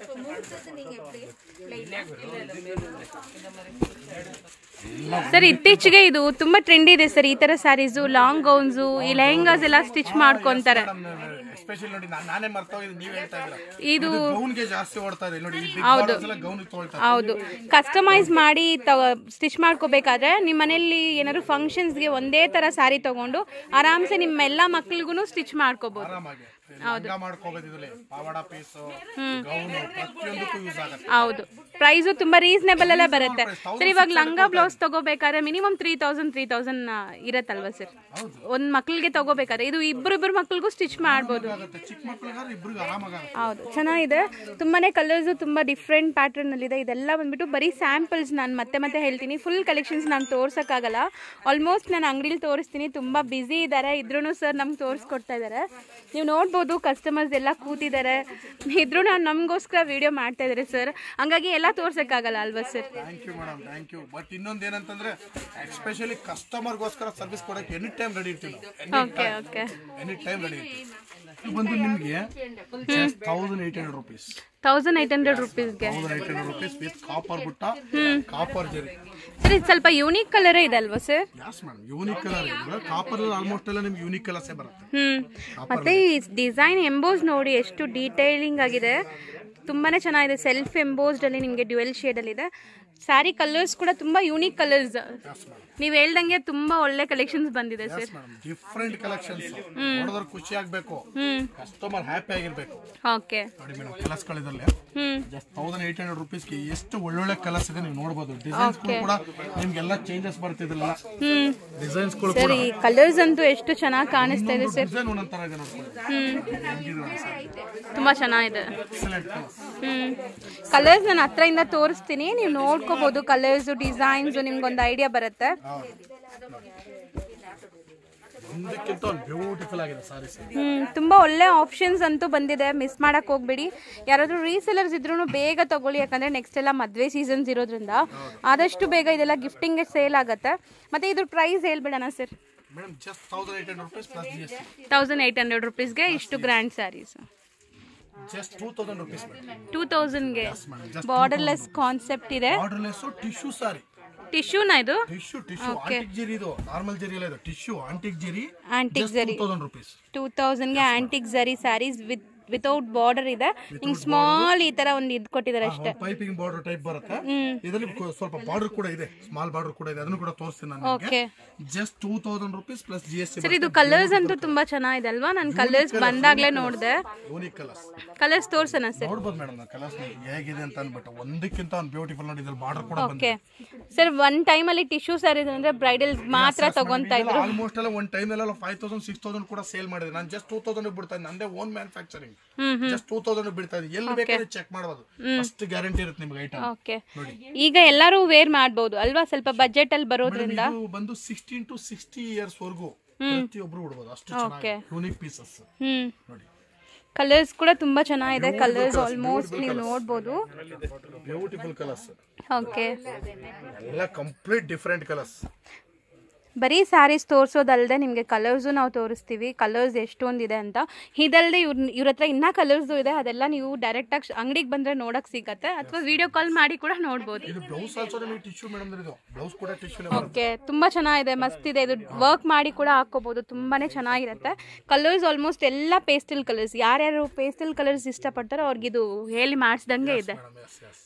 ಸರ್ ಇತ್ತೀಚೆಗೆ ಇದು ತುಂಬಾ ಟ್ರೆಂಡ್ ಇದೆ ಸರ್ ಈ ತರ ಸ್ಯಾರೀಸು ಲಾಂಗ್ ಗೌನ್ಸು ಈ ಲೆಹಂಗಾಸ್ ಎಲ್ಲ ಸ್ಟಿಚ್ ಮಾಡ್ಕೊಂತಾರೆ ಎಸ್ಪೆಷಲಿ ನೋಡಿ ನಾನ್- ನಾನೇ ಮರ್ತೋಗಿದ್ದು ನೀವ್ ಹೇಳ್ತಾ ಇದ್ರ ಇದು ಗೌನ್ಗೆ ಜಾಸ್ತಿ ಓಡ್ತಾ ಇದೆ ನೋಡಿ ಈ ಬಿಗ್ ಗೌನ್ ತೊಗೊಳ್ತಾ ಹೌದು ಕಸ್ಟಮೈಸ್ ಮಾಡಿ ಸ್ಟಿಚ್ ಮಾಡ್ಕೋಬೇಕಾದ್ರೆ ನಿಮ್ಮ ಮನೆಯಲ್ಲಿ ಏನಾದ್ರು ಫಂಕ್ಷನ್ಸ್ಗೆ ಒಂದೇ ತರ ಸ್ಯಾರಿ ತಗೊಂಡು ಆರಾಮ್ಸೆ ನಿಮ್ಮ ಎಲ್ಲ ಮಕ್ಳಿಗೂ ಸ್ಟಿಚ್ ಮಾಡ್ಕೋಬಹುದು ಆರಾಮಾಗಿ ಲಂಗ ಮಾಡ್ಕೋಬಹುದು ಇದ್ರಲ್ಲಿ ಪಾವಾಡ ಪೀಸ್ ಗೌನ್ ಪ್ರತಿಯೊಂದಕ್ಕೂ ಯೂಸ್ ಆಗುತ್ತೆ ಹೌದು ಪ್ರೈಸು ತುಂಬಾ ರೀಸನೇಬಲ್ ಅಲ್ಲೇ ಬರುತ್ತೆ ಸರ್ ಇವಾಗ ಲಂಗ ಬ್ಲೌಸ್ ತಗೋಬೇಕಾದ್ರೆ minimum three thousand three thousand ಇರತ್ತಲ್ವಾ ಸರ್ ಒಂದ್ ಮಕ್ಳಿಗೆ ತಗೋಬೇಕಾದ್ರೆ ಇದು ಇಬ್ರು ಇಬ್ರು ಮಕ್ಳಿಗೂ ಸ್ಟಿಚ್ ಮಾಡ್ಬೋದು ಆಗುತ್ತೆ ಚಿಕ್ಕ ಮಕ್ಳಿಗಾದ್ರೆ ಇಬ್ರಿಗೆ ಆರಾಮಾಗುತ್ತೆ ಹೌದು ಚೆನ್ನಾಗಿದೆ ತುಂಬಾನೇ ಕಲರ್ಸು ತುಂಬ ಡಿಫ್ರೆಂಟ್ ಪ್ಯಾಟರ್ನಲ್ಲಿದೆ ಇದೆಲ್ಲ ಬಂದ್ಬಿಟ್ಟು ಬರೀ ಸ್ಯಾಂಪಲ್ಸ್ ನಾನು ಮತ್ತೆ ಮತ್ತೆ ಹೇಳ್ತೀನಿ ಫುಲ್ ಕಲೆಕ್ಷನ್ಸ್ ನಾನು ತೋರ್ಸೋಕ್ಕಾಗಲ್ಲ ಆಲ್ಮೋಸ್ಟ್ ನಾನು ಅಂಗಡಿಲಿ ತೋರಿಸ್ತೀನಿ ತುಂಬ ಬ್ಯುಸಿ ಇದ್ದಾರೆ ಇದ್ರೂ ಸರ್ ನಮ್ಗೆ ತೋರಿಸ್ಕೊಡ್ತಾ ಇದ್ದಾರೆ ನೀವು ನೋಡ್ಬೋದು ಕಸ್ಟಮರ್ಸ್ ಎಲ್ಲ ಕೂತಿದ್ದಾರೆ ಇದ್ರೂ ನಾನು ನಮಗೋಸ್ಕರ ವಿಡಿಯೋ ಮಾಡ್ತಾ ಇದ್ದಾರೆ ಸರ್ ಹಂಗಾಗಿ ಎಲ್ಲ ತೋರ್ಸೋಕ್ಕಾಗಲ್ಲ ಅಲ್ವಾ sir thank you madam thank you but ಇನ್ನೊಂದು ಏನಂತಂದ್ರೆ ಎಸ್ಪೆಷಲಿ ಕಸ್ಟಮರ್ಗೋಸ್ಕರ ಸರ್ವಿಸ್ ಕೊಡಕ್ಕೆ ಎನಿ ಟೈಮ್ ರೆಡಿ ಇರ್ತೀವಿ okay okay any time ready ಇರ್ತೀವಿ ಇದು ಬಂದು ನಿಮಗೆ thousand eight hundred rupees thousand eight hundred ರುಪೀಸ್ಗೆ thousand eight hundred rupees with copper butta copper zari sir ಇದು ಸ್ವಲ್ಪ ಯೂನಿಕ್ ಕಲರೇ ಇದೆ ಅಲ್ವಾ sir yes madam unique colour ಇದೆ ಕಾಪರ್ ಆಲ್ಮೋಸ್ಟ್ ಎಲ್ಲ ನಿಮ್ಗೆ ಯೂನಿಕ್ ಕಲರ್ಸೇ ಬರುತ್ತೆ ಹ್ಮ್ ಮತ್ತೆ ಈ ಡಿಸೈನ್ ಎಂಬೋಸ್ ನೋಡಿ ಎಷ್ಟು ಡೀಟೇಲಿಂಗ್ ಆಗಿದೆ ತುಂಬಾನೇ ಚೆನ್ನಾಗಿದೆ ಸೆಲ್ಫ್ ಎಂಬೋಸ್ಡ್ ಅಲ್ಲಿ ನಿಮಗೆ ಡ್ಯುವೆಲ್ ಶೇಡ್ ಅಲ್ಲಿ ಇದೆ ಸ್ಯಾರಿ ಕಲರ್ಸ್ ಕೂಡ ತುಂಬಾ ಯೂನಿಕ್ ಕಲರ್ಸ್ ನೀವು ಹೇಳ್ದಂಗೆ ತುಂಬಾ ಒಳ್ಳೆ ಕಲೆಕ್ಷನ್ಸ್ ಬಂದಿದೆ ಸರ್ ಮೇಡಮ್ ಡಿಫ್ರೆಂಟ್ ಕಲೆಕ್ಷನ್ಸ್ ನೋಡಿದ್ರೆ ಖುಷಿ ಆಗ್ಬೇಕು ಹ್ಮ್ ಕಸ್ಟಮರ್ ಹ್ಯಾಪಿ ಆಗಿರ್ಬೇಕು ಓಕೆ ನೋಡಿ ಮೇಡಮ್ ಕಲರ್ಸ್ ಗಳಿದ್ರಲ್ಲಿ hmm just thousand eight hundred ರುಪೀಸ್ಗೆ ಎಷ್ಟು ಒಳ್ಳೊಳ್ಳೆ ಕಲರ್ಸ್ ಇದೆ ನೀವು ನೋಡಬಹುದು ಡಿಸೈನ್ಸ್ ಕೂಡ ನಿಮ್ಗೆಲ್ಲ ಚೇಂಜಸ್ ಬರ್ತಿದ್ರಲ್ಲ ಹ್ಮ್ ಡಿಸೈನ್ಸ್ ಗಳು ಸರ್ ಈ ಕಲರ್ಸ್ ಅಂತೂ ಎಷ್ಟು ಚೆನ್ನಾಗಿ ಕಾಣಿಸ್ತಾ ಇದೆ ಸರ್ ಡಿಸೈನ್ ಒಂದೊಂದ್ ತರ ಇದೆ ನೋಡ್ಕೊಳ್ಳಿ ಹ್ಮ್ ಹೆಂಗಿದೆ ನೋಡಿ ಸರ್ ತುಂಬಾ ಚೆನ್ನಾಗಿದೆ ಎಕ್ಸಲೆಂಟ್ ಕಲರ್ಸ್ ಹ್ಮ್ ಕಲರ್ಸ್ ನಾನು ಹತ್ರದಿಂದ ತೋರಿಸ್ತೀನಿ ನೀವು ನೋಡ್ಕೋಬಹುದು ಕಲರ್ಸ್ ಡಿಸೈನ್ಸ್ ನಿಮ್ಗೊಂದು ಐಡಿಯಾ ಬರುತ್ತೆ ಒಂದಕ್ಕಿಂತ ಒಂದು ಬ್ಯೂಟಿಫುಲ್ ಆಗಿದೆ ಸಾರೀಸ್ ಹ್ಮ್ ತುಂಬಾ ಒಳ್ಳೆ ಆಪ್ಷನ್ಸ್ ಅಂತೂ ಬಂದಿದೆ ಮಿಸ್ ಮಾಡಕ್ ಹೋಗ್ಬೇಡಿ ಯಾರಾದ್ರೂ ರೀಸೆಲರ್ಸ್ ಇದ್ರೂ ಬೇಗ ತಗೊಳ್ಳಿ ಯಾಕಂದ್ರೆ ನೆಕ್ಸ್ಟ್ ಎಲ್ಲ ಮದ್ವೆ ಸೀಸನ್ಸ್ ಇರೋದ್ರಿಂದ ಆದಷ್ಟು ಬೇಗ ಇದೆಲ್ಲ ಗಿಫ್ಟಿಂಗ್ ಸೇಲ್ ಆಗುತ್ತೆ ಮತ್ತೆ ಇದ್ರ ಪ್ರೈಸ್ ಹೇಳ್ಬಿಡೋಣ sir madam just thousand eight hundred rupees plus G S T thousand eight hundred ರುಪೀಸ್ಗೆ ಇಷ್ಟು grand saris just two thousand rupees madam two ತೌಸಂಡ್ಗೆ madam, just ಬಾರ್ಡರ್ಲೆಸ್ ಕಾನ್ಸೆಪ್ಟ್ ಇದೆ ಆರ್ಡರ್ಲೆಸ್ ಟಿಶ್ಯೂ ಸಾರಿ ಟಿಶ್ಯೂನಾ ಇದು ಟಿಶ್ಯೂ ಟಿಶ್ಯೂ ಆಂಟಿಕ್ ಜರಿ ಇದು normal zari ಇಲ್ಲ ಇದು tissue antique zari antique two zari thousand rupees two ತೌಸಂಡ್ಗೆ antique zari saris with without border ಇದೆ ಹಿಂಗ್ ಸ್ಮಾಲ್ ಈ ತರ ಒಂದು ಇದು ಕೊಟ್ಟಿದ್ದಾರೆ ಅಷ್ಟೇ ಪೈಪಿಂಗ್ ಬಾರ್ಡರ್ ಟೈಪ್ ಬರುತ್ತೆ ಇದರಲ್ಲಿ ಕೊ- ಸ್ವಲ್ಪ ಬಾರ್ಡರ್ ಕೂಡ ಇದೆ ಸ್ಮಾಲ್ ಬಾರ್ಡರ್ ಕೂಡ ಇದೆ ಅದನ್ನು ಕೂಡ ತೋರಿಸ್ತೀನಿ ನಾನು okay just two thousand rupees plus G S T sir ಇದು ಕಲರ್ಸ್ ಅಂತೂ ತುಂಬಾ ಚೆನ್ನಾಗಿದೆ ಅಲ್ವಾ ನಾನು ಕಲರ್ಸ್ ಬಂದಾಗ್ಲೇ ನೋಡಿದೆ ಯೂನಿಕ್ ಕಲರ್ಸ್ ಕಲರ್ಸ್ ತೋರ್ಸೋಣ ಸರ್ ನೋಡ್ಬೋದು ಮೇಡಮ್ ಕಲರ್ಸ್ ಹೇಗಿದೆ ಅಂತ ಅಂದ್ಬಿಟ್ಟು ಒಂದಕ್ಕಿಂತ ಒಂದು ಬ್ಯೂಟಿಫುಲ್ ನೋಡಿ ಇದ್ರಲ್ಲಿ ಬಾರ್ಡರ್ ಕೂಡ ಓಕೆ ಸರ್ ಒನ್ ಟೈಮ್ ಅಲ್ಲಿ ಟಿಶ್ಯೂ ಸ್ಯಾರೀಸ್ ಅಂದ್ರೆ ಬ್ರೈಡಲ್ ಮಾತ್ರ ತಗೊಂತಾ ಇದ್ರು ಆಲ್ಮೋಸ್ಟ್ ಎಲ್ಲ ಒಂದು ಟೈಮ್ ಎಲ್ಲ ಫೈವ್ ತೌಸಂಡ್ ಸಿಕ್ಸ್ ತೌಸಂಡ್ ಕೂಡ ಸೇಲ್ ಮಾಡಿದೆ ನಾನು ಜಸ್ಟ್ ಟೂ ತೌಸಂಡ್ ಬಿಡ್ತಾ ಇದ್ದೆ ನಂದೇ own manufacturing just two thousand ಬಿಡ್ತಾ ಇದ್ದೆ ಎಲ್ಲಿ ಬೇಕಾದ್ರೆ ಚೆಕ್ ಮಾಡಬಹುದು ಅಷ್ಟು ಗ್ಯಾರಂಟಿ ಇರುತ್ತೆ ನಿಮ್ಗೆ ಐಟಮ್ ಓಕೆ ಈಗ ಎಲ್ಲರೂ ವೇರ್ ಮಾಡ್ಬೋದು ಅಲ್ವಾ ಸ್ವಲ್ಪ ಬಜೆಟ್ ಅಲ್ಲಿ ಬರೋದ್ರಿಂದ ಇದು ಬಂದು ಸಿಕ್ಸ್ಟೀನ್ ಟು ಸಿಕ್ಸ್ಟಿ ಇಯರ್ಸ್ ವರೆಗೂ ಪ್ರತಿಯೊಬ್ರು ಉಡ್ಬೋದು ಅಷ್ಟು ಚೆನ್ನಾಗಿ ಯೂನಿಕ್ ಪೀಸಸ್ ಹ್ಮ್ ನೋಡಿ ಕಲರ್ಸ್ ಕೂಡ ತುಂಬಾ ಚೆನ್ನಾಗಿದೆ ಕಲರ್ಸ್ ಆಲ್ಮೋಸ್ಟ್ ನೀವು ನೋಡ್ಬೋದು ಬ್ಯೂಟಿಫುಲ್ ಕಲರ್ಸ್ ಓಕೆ ಎಲ್ಲ ಕಂಪ್ಲೀಟ್ ಡಿಫ್ರೆಂಟ್ ಕಲರ್ಸ್ ಬರೀ ಸ್ಯಾರೀಸ್ ತೋರಿಸೋದಲ್ಲದೆ ನಿಮಗೆ ಕಲರ್ಸು ನಾವು ತೋರಿಸ್ತೀವಿ ಕಲರ್ಸ್ ಎಷ್ಟೊಂದಿದೆ ಅಂತ ಇದಲ್ಲದೆ ಇವ್ರ ಇವ್ರ ಹತ್ರ ಇನ್ನೂ ಕಲರ್ಸು ಇದೆ ಅದೆಲ್ಲ ನೀವು ಡೈರೆಕ್ಟಾಗಿ ಅಂಗಡಿಗೆ ಬಂದರೆ ನೋಡೋಕೆ ಸಿಗತ್ತೆ ಅಥವಾ ವಿಡಿಯೋ ಕಾಲ್ ಮಾಡಿ ಕೂಡ ನೋಡ್ಬೋದು ಇದು ಬ್ಲೌಸ್ ಆಲ್ಸೋ ನಿಮಗೆ ಟಿಶ್ಯೂ ಮೇಡಮ್ ಇದು ಬ್ಲೌಸ್ ಕೂಡ ಟಿಶ್ಯೂ ಓಕೆ ತುಂಬ ಚೆನ್ನಾಗಿದೆ ಮಸ್ತ್ ಇದೆ ಇದು ವರ್ಕ್ ಮಾಡಿ ಕೂಡ ಹಾಕೋಬಹುದು ತುಂಬಾನೇ ಚೆನ್ನಾಗಿರುತ್ತೆ ಕಲರ್ಸ್ ಆಲ್ಮೋಸ್ಟ್ ಎಲ್ಲ ಪೇಸ್ಟಲ್ ಕಲರ್ಸ್ ಯಾರ್ಯಾರು ಪೇಸ್ಟಲ್ ಕಲರ್ಸ್ ಇಷ್ಟಪಡ್ತಾರೋ ಅವ್ರಿಗಿದು ಹೇಳಿ ಮಾಡಿಸ್ದಂಗೆ ಇದೆ ಮೇಡಮ್ ಎಸ್ ಎಸ್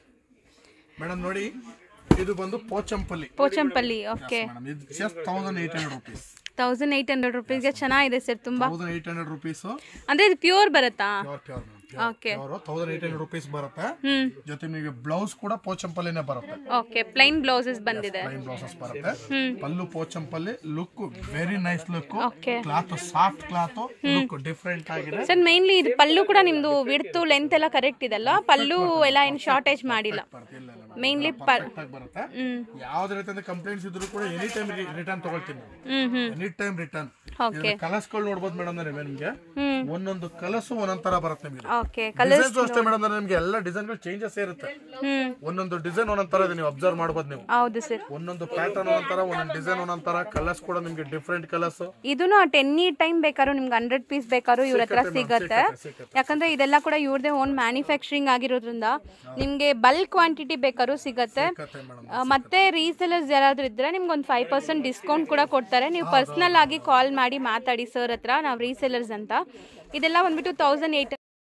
ಮೇಡಮ್ ನೋಡಿ ಇದು ಬಂದು ಪೋಚಂಪಲ್ಲಿ ಪೋಚಂಪಲ್ಲಿ ಓಕೆ ಮೇಡಮ್ ಇದು just thousand eight hundred rupees thousand eight hundred ರುಪೀಸ್ಗೆ ಚೆನ್ನಾಗಿದೆ ಸರ್ ತುಂಬ ತೌಸಂಡ್ ಏಟ್ ಹಂಡ್ರೆಡ್ ರುಪೀಸ್ ಅಂದರೆ ಇದು ಪ್ಯೂರ್ ಬರುತ್ತಾ pure pure okay pure thousand eight hundred rupees ಬರುತ್ತೆ ಹ್ಮ್ ಜೊತೆ ನಿಮಗೆ ಬ್ಲೌಸ್ ಕೂಡ ಪೋಚಂಪಲ್ಲಿನೇ ಬರುತ್ತೆ ಓಕೆ ಪ್ಲೈನ್ ಬ್ಲೌಸಸ್ ಬಂದಿದೆ ಪ್ಲೈನ್ ಬ್ಲೌಸಸ್ ಬರುತ್ತೆ pallu Pochampally look very nice look okay cloth soft cloth look different ಆಗಿದೆ ಸರ್ ಮೇನ್ಲಿ ಇದು ಪಲ್ಲು ಕೂಡ ನಿಮ್ದು ವಿಡ್ತು ಲೆಂತ್ ಎಲ್ಲ ಕರೆಕ್ಟ್ ಇದೆಲ್ಲ ಪಲ್ಲು ಎಲ್ಲ ಏನು ಶಾರ್ಟೇಜ್ ಮಾಡಿಲ್ಲ ಬರುತ್ತೆ ಇಲ್ಲ ಇಲ್ಲ ಮೇನ್ಲಿ ಪ ಕರೆಕ್ಟ್ ಆಗಿ ಬರುತ್ತೆ ಯಾವ್ದು ರೀತಿಯಿಂದ ಕಂಪ್ಲೇಂಟ್ಸ್ ಇದ್ರು ಕೂಡ ಎನಿ ಟೈಮ್ ರಿಟರ್ನ್ ತಗೊಳ್ತೀನಿ hmm hmm any time return okay ಕಲರ್ಸ್ಗಳು ನೋಡ್ಬೋದು ಮೇಡಮ್ ನೀವೇ ನಿಮ್ಗೆ ಹ್ಮ್ ಒಂದೊಂದು ಕಲಸು ಒಂದೊಂದ್ ತರ ಬರುತ್ತೆ ನಿಮ್ಗೆ ಓಕೆ ಡಿಸೈನ್ಸ್ ಅಷ್ಟೇ ಮೇಡಮ್ ನಿಮ್ಗೆ ಎಲ್ಲ ಡಿಸೈನ್ಗಳು ಚೇಂಜಸ್ ಇರುತ್ತೆ ಹ್ಮ್ ಒಂದೊಂದು ಡಿಸೈನ್ ಒಂದೊಂದ್ ತರ ಇದೆ ನೀವು ಅಬ್ಸರ್ವ್ ಮಾಡ್ಬೋದು ನೀವು ಹೌದು ಸರ್ ಒಂದೊಂದು ಪ್ಯಾಟರ್ನ್ ಒಂದೊಂದ್ ತರ ಒಂದೊಂದು ಡಿಸೈನ್ ಒಂದೊಂದ್ ತರ ಕಲರ್ಸ್ ಕೂಡ ನಿಮ್ಗೆ ಡಿಫ್ರೆಂಟ್ ಕಲರ್ಸ್ ಇದನ್ನು ಅಟ್ ಎನಿ ಟೈಮ್ ಬೇಕಾದ್ರೂ ನಿಮ್ಗೆ ಹಂಡ್ರೆಡ್ ಪೀಸ್ ಬೇಕಾದ್ರೂ ಇವ್ರ ಹತ್ರ ಸಿಗತ್ತೆ ಯಾಕಂದ್ರೆ ಇದೆಲ್ಲ ಕೂಡ ಇವ್ರದೇ ಓನ್ ಮ್ಯಾನುಫ್ಯಾಕ್ಚರಿಂಗ್ ಆಗಿರೋದ್ರಿಂದ ನಿಮ್ಗೆ ಬಲ್ಕ್ ಕ್ವಾಂಟಿಟಿ ಬೇಕಾದ್ರೂ ಸಿಗತ್ತೆ ಮೇಡಮ್ ಆ, ಮತ್ತೆ ರೀಸೆಲರ್ಸ್ ಯಾರಾದ್ರೂ ಇದ್ರೆ ನಿಮ್ಗೆ ಒಂದು ಫೈವ್ ಪರ್ಸೆಂಟ್ ಡಿಸ್ಕೌಂಟ್ ಕೂಡ ಕೊಡ್ತಾರೆ ನೀವು ಪರ್ಸ್ನಲ್ ಆಗಿ ಕಾಲ್ ಮಾಡಿ ಮಾತಾಡಿ ಸರ್ ಹತ್ರ ನಾವು ರೀಸೆಲರ್ಸ್ ಅಂತ ಇದೆಲ್ಲ ಬಂದ್ಬಿಟ್ಟು thousand eight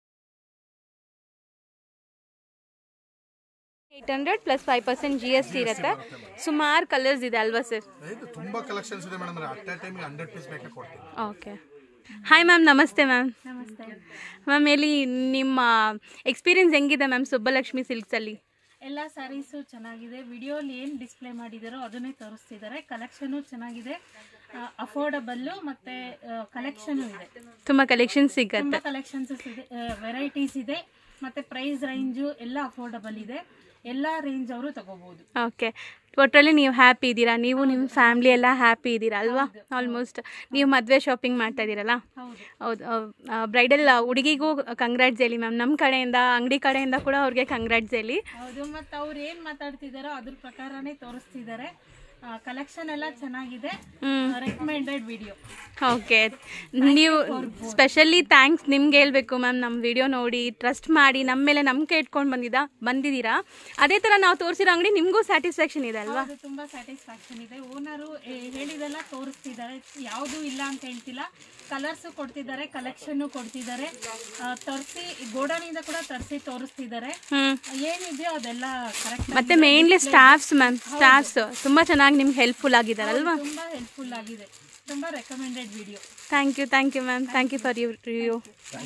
eight hundred plus five percent G S T ಇರುತ್ತೆ ಸುಮಾರು ಕಲರ್ಸ್ ಇದೆ ಅಲ್ವಾ ಸರ್ ಇದು ತುಂಬಾ ಕಲೆಕ್ಷನ್ಸ್ ಇದೆ madam at a time hundred piece ಬೇಕೇ ಕೊಡ್ತೀನಿ ಓಕೆ ಹಾಯ್ ಮ್ಯಾಮ್ ನಮಸ್ತೆ ಮ್ಯಾಮ್ ಮ್ಯಾಮ್ ಎಲ್ಲಿ ನಿಮ್ಮ ಎಕ್ಸ್ಪೀರಿಯನ್ಸ್ ಹೆಂಗಿದೆ ಮ್ಯಾಮ್ ಸುಬ್ಬಲಕ್ಷ್ಮಿ ಸಿಲ್ಕ್ಸಲ್ಲಿ ಎಲ್ಲ ಸ್ಯಾರೀಸು ಚೆನ್ನಾಗಿದೆ ವಿಡಿಯೋಲಿ ಏನು ಡಿಸ್ಪ್ಲೇ ಮಾಡಿದಾರೋ ಅದನ್ನೇ ತೋರಿಸ್ತಿದ್ದಾರೆ ಕಲೆಕ್ಷನು ಚೆನ್ನಾಗಿದೆ ಅಫೋರ್ಡಬಲ್ಲು ಮತ್ತು ಕಲೆಕ್ಷನು ಇದೆ ತುಂಬ ಕಲೆಕ್ಷನ್ ಸಿಗತ್ತೆ ತುಂಬ ಕಲೆಕ್ಷನ್ಸ್ ಇದೆ ವೆರೈಟೀಸ್ ಇದೆ ಮತ್ತು ಪ್ರೈಸ್ ರೇಂಜು ಎಲ್ಲ ಅಫೋರ್ಡಬಲ್ ಇದೆ ಎಲ್ಲ ರೇಂಜ್ ಅವರು ತಗೋಬಹುದು ಓಕೆ ಒಟ್ಟರಲ್ಲಿ ನೀವು ಹ್ಯಾಪಿ ಇದ್ದೀರಾ ನೀವು ನಿಮ್ಮ ಫ್ಯಾಮ್ಲಿ ಎಲ್ಲ ಹ್ಯಾಪಿ ಇದ್ದೀರಾ ಅಲ್ವಾ ಆಲ್ಮೋಸ್ಟ್ ನೀವು ಮದುವೆ ಶಾಪಿಂಗ್ ಮಾಡ್ತಾ ಇದ್ದೀರಲ್ಲ ಹೌದು ಹೌದು ಬ್ರೈಡಲ್ ಹುಡುಗಿಗೂ ಕಂಗ್ರಾಟ್ಸ್ ಹೇಳಿ ಮ್ಯಾಮ್ ನಮ್ಮ ಕಡೆಯಿಂದ ಅಂಗಡಿ ಕಡೆಯಿಂದ ಕೂಡ ಅವ್ರಿಗೆ ಕಂಗ್ರಾಟ್ಸ್ ಹೇಳಿ ಹೌದು ಮತ್ತು ಅವ್ರು ಏನು ಮಾತಾಡ್ತಿದ್ದಾರೋ ಅದ್ರ ಪ್ರಕಾರನೇ ತೋರಿಸ್ತಿದ್ದಾರೆ ಕಲೆಕ್ಷನ್ ಎಲ್ಲ ಚೆನ್ನಾಗಿದೆ ರೆಕಮೆಂಡೆಡ್ ವಿಡಿಯೋ ಓಕೆ ನೀವು ಸ್ಪೆಷಲಿ ಥ್ಯಾಂಕ್ಸ್ ನಿಮ್ಗೆ ಹೇಳ್ಬೇಕು ಮ್ಯಾಮ್ ನಮ್ಮ ವಿಡಿಯೋ ನೋಡಿ ಟ್ರಸ್ಟ್ ಮಾಡಿ ನಮ್ಮ ಮೇಲೆ ನಂಬಿಕೆ ಇಟ್ಕೊಂಡು ಬಂದಿದ್ದ ಬಂದಿದ್ದೀರಾ ಅದೇ ಥರ ನಾವು ತೋರಿಸಿರೋ ಅಂಗಡಿ ನಿಮಗೂ ಸ್ಯಾಟಿಸ್ಫ್ಯಾಕ್ಷನ್ ಇದೆ ಅಲ್ವಾ ಅದು ತುಂಬಾ ಸ್ಯಾಟಿಸ್ಫ್ಯಾಕ್ಷನ್ ಇದೆ ಓನರು ಹೇಳಿದೆಲ್ಲ ತೋರಿಸ್ತಿದ್ದಾರೆ ಯಾವುದು ಇಲ್ಲ ಅಂತ ಹೇಳ್ತಿಲ್ಲ ಕಲರ್ಸ್ ಕೊಡ್ತಿದ್ದಾರೆ ಕಲೆಕ್ಷನ್ ಕೊಡ್ತಿದ್ದಾರೆ ತರಿಸಿ ಗೋಡನಿಂದ ಕೂಡ ತರಿಸಿ ತೋರಿಸ್ತಿದ್ದಾರೆ ಹ್ಞೂ ಏನಿದೆಯೋ ಅದೆಲ್ಲ ಕರೆಕ್ಟ್ ಮತ್ತೆ ಮೇನ್ಲಿ ಸ್ಟಾಫ್ಸ್ ಮ್ಯಾಮ್ ಸ್ಟಾಫ್ಸ್ ತುಂಬ ಚೆನ್ನಾಗಿ ನಿಮ್ಗೆ ಹೆಲ್ಪ್ಫುಲ್ ಆಗಿದ್ದಾರಲ್ವಾ ತುಂಬಾ ಹೆಲ್ಪ್ಫುಲ್ ಆಗಿದೆ ತುಂಬಾ recommended video thank you thank you ma'am thank you for you review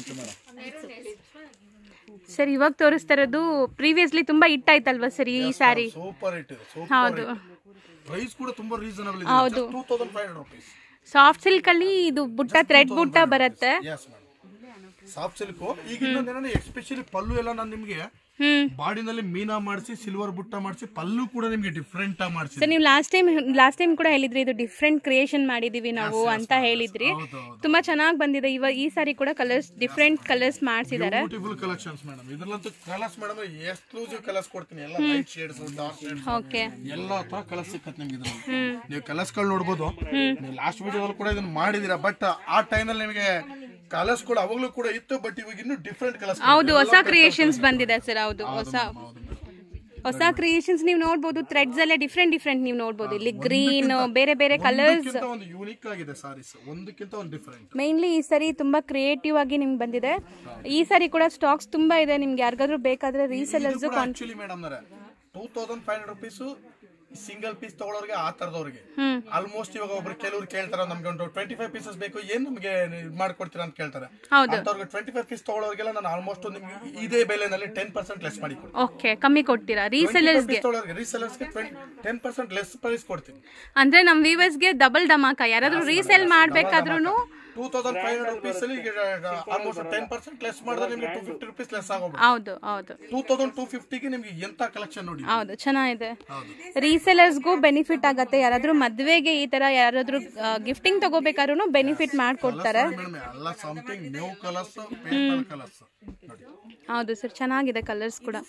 sir ಇವಾಗ ತೋರಿಸ್ತಾ ಇರೋದು ಪ್ರೀವಿಯಸ್ಲಿ ತುಂಬ ಹಿಟ್ ಆಯ್ತಲ್ವಾ ಸರ್ ಈ ಸ್ಯಾರಿ ಸೂಪರ್ ಹಿಟ್ ಇದೆ ಹೌದು ಸೂಪರ್ ಪ್ರೈಸ್ ಕೂಡ ತುಂಬಾ ರೀಸನಬಲ್ ಹೌದು. ಇದೆ two thousand five hundred rupees soft ಸಿಲ್ಕಲ್ಲಿ ಇದು ಬುಟ್ಟ ಥ್ರೆಡ್ ಬುಟ್ಟ ಬರುತ್ತೆ ಎಸ್ ಮೇಡಮ್ ಸಾಫ್ಟ್ ಸಿಲ್ಕ್ ಈಗ ಇನ್ನೊಂದೇನಂದ್ರೆ ಎಸ್ಪೆಷಲಿ ಪಲ್ಲು ಎಲ್ಲ ನಾನು ನಿಮ್ಗೆ ಹ್ಮ್ ಬಾಡಿನಲ್ಲಿ ಮೀನಾ ಮಾಡಿಸಿ ಸಿಲ್ವರ್ ಬುಟ್ಟ ಮಾಡಿಸಿ ಪಲ್ಲು ಕೂಡ ನಿಮ್ಗೆ ಡಿಫ್ರೆಂಟ್ ಆಗಿ ಮಾಡಿಸಿ ಸರ್ ನೀವು ಲಾಸ್ಟ್ ಟೈಮ್ ಲಾಸ್ಟ್ ಟೈಮ್ ಕೂಡ ಹೇಳಿದ್ರಿ ಇದು ಡಿಫ್ರೆಂಟ್ ಕ್ರಿಯೇಷನ್ ಮಾಡಿದೀವಿ ನಾವು ಅಂತ ಹೇಳಿದ್ರಿ ತುಂಬಾ ಚೆನ್ನಾಗಿ ಬಂದಿದೆ ಇವಾಗ ಈ ಸಾರಿ ಕೂಡ ಕಲರ್ಸ್ ಡಿಫ್ರೆಂಟ್ ಕಲರ್ಸ್ ಮಾಡಿಸಿದ್ದಾರೆ ಬ್ಯೂಟಿಫುಲ್ ಕಲೆಕ್ಷನ್ಸ್ ಮೇಡಮ್ ಇದ್ರಲ್ಲಂತೂ ಕಲರ್ಸ್ ಮೇಡಮ್ ಎಕ್ಸ್ಕ್ಲೂಸಿವ್ ಕಲರ್ಸ್ ಕೊಡ್ತೀನಿ ಎಲ್ಲ light shades dark shades okay ಎಲ್ಲ ತರ ಕಲರ್ಸ್ ಸಿಕ್ಕತ್ ನಿಮ್ಗೆ ಇದ್ರಲ್ಲಿ ನೀವು ಕಲರ್ಸ್ ಗಳು ನೋಡ್ಬೋದು ನೀವು ಲಾಸ್ಟ್ ವಿಡಿಯೋದಲ್ಲಿ ಕೂಡ ಇದನ್ನ ಮಾಡಿದೀರಾ ಬಟ್ ಆ ಟೈಮಲ್ಲಿ ನಿಮಗೆ ಕಲರ್ಸ್ ಕೂಡ ಅವಾಗ್ಲೂ ಕೂಡ ಇತ್ತು ಬಟ್ ಇವಾಗ ಇನ್ನೂ ಡಿಫ್ರೆಂಟ್ ಕಲರ್ಸ್ ಹೌದು ಹೊಸ ಕ್ರಿಯೇಷನ್ಸ್ ಬಂದಿದೆ ಸರ್ ಹೌದು ಹೊಸ ಹೊಸ ಕ್ರಿಯೇಷನ್ಸ್ ನೀವು ನೋಡ್ಬೋದು ಥ್ರೆಡ್ಸ್ ಎಲ್ಲ ಡಿಫ್ರೆಂಟ್ ಡಿಫ್ರೆಂಟ್ ನೀವು ನೋಡ್ಬೋದು ಇಲ್ಲಿ ಗ್ರೀನ್ ಬೇರೆ ಬೇರೆ ಕಲರ್ಸ್ ಒಂದು ಯೂನಿಕ್ ಆಗಿದೆ ಸಾರೀಸ್ ಒಂದಕ್ಕಿಂತ ಒಂದು ಡಿಫ್ರೆಂಟ್ ಮೈನ್ಲಿ ಈ ಸರಿ ತುಂಬಾ ಕ್ರಿಯೇಟಿವ್ ಆಗಿ ನಿಮ್ಗೆ ಬಂದಿದೆ ಈ ಸಾರಿ ಕೂಡ ಸ್ಟಾಕ್ಸ್ ತುಂಬಾ ಇದೆ ನಿಮ್ಗೆ ಯಾರಿಗಾದ್ರೂ ಬೇಕಾದ್ರೆ resellers actually madam two thousand five hundred rupees single piece ತಗೊಳ್ಳೋರಿಗೆ ಆ ತರದವ್ರಿಗೆ ಹ್ಮ್ ಆಲ್ಮೋಸ್ಟ್ ಇವಾಗ ಒಬ್ರು ಕೆಲವ್ರು ಕೇಳ್ತಾರೆ ನಮ್ಗೆ ಒಂದು ಟ್ವೆಂಟಿ ಫೈವ್ ಪೀಸಸ್ ಬೇಕು ಏನ್ ನಮಗೆ ಇದು ಮಾಡ್ಕೊಡ್ತೀರಾ ಅಂತ ಕೇಳ್ತಾರೆ ಹೌದು ಅಂತವ್ರಿಗೆ ಟ್ವೆಂಟಿ ಫೈವ್ ಪೀಸ್ ತಗೊಳ್ಳೋರಿಗೆಲ್ಲ ನಾನು ಆಲ್ಮೋಸ್ಟ್ ನಿಮ್ಗೆ ಇದೇ ಬೆಲೆನಲ್ಲಿ ಟೆನ್ ಪರ್ಸೆಂಟ್ ಲೆಸ್ ಮಾಡಿ ಕೊಡ್ತೀನಿ ಓಕೆ ಕಮ್ಮಿ ಕೊಡ್ತೀರಾ ರೀಸೆಲರ್ಸ್ಗೆ ತಗೊಳ್ಳೋರಿಗೆ ರೀಸೆಲರ್ಸ್ಗೆ ಟೆನ್ ಪರ್ಸೆಂಟ್ ಲೆಸ್ ಪ್ರೈಸ್ ಕೊಡ್ತೀನಿ ಅಂದ್ರೆ ನಮ್ ವ್ಯೂವರ್ಸ್ಗೆ ಡಬಲ್ ಡಮಾಕ ಯಾರಾದ್ರೂ ರೀಸೇಲ್ ಮಾಡ್ಬೇಕಾದ್ರೂ two thousand five hundred rupees ಅಲ್ಲಿ ಆಲ್ಮೋಸ್ಟ್ ಟೆನ್ ಪರ್ಸೆಂಟ್ ಲೆಸ್ ಮಾಡಿದ್ರೆ ನಿಮ್ಗೆ ಟೂ ಫಿಫ್ಟಿ ರುಪೀಸ್ ಲೆಸ್ ಆಗೋಗ್ಬಿಡುತ್ತೆ ಹೌದು ಹೌದು ಟೂ ತೌಸಂಡ್ ಟೂ ಫಿಫ್ಟಿಗೆ ನಿಮ್ಗೆ ಎಂತ ಕಲೆಕ್ಷನ್ ನೋಡಿ ಹೌದು ಚೆನ್ನಾಗಿದೆ ಹೌದು ರೀಸೆಲರ್ಸ್ಗೂ ಬೆನಿಫಿಟ್ ಆಗತ್ತೆ ಯಾರಾದ್ರೂ ಮದ್ವೆಗೆ ಈ ತರ ಯಾರಾದ್ರೂ ಗಿಫ್ಟಿಂಗ್ ತಗೋಬೇಕಾದ್ರೂ ಬೆನಿಫಿಟ್ ಮಾಡ್ಕೊಡ್ತಾರೆ ಮೇಡಮ್ ಎಲ್ಲ something new colours paper colours ನೋಡಿ ಹೌದು ಸರ್ ಚೆನ್ನಾಗಿದೆ ಕಲರ್ಸ್ ಕೂಡ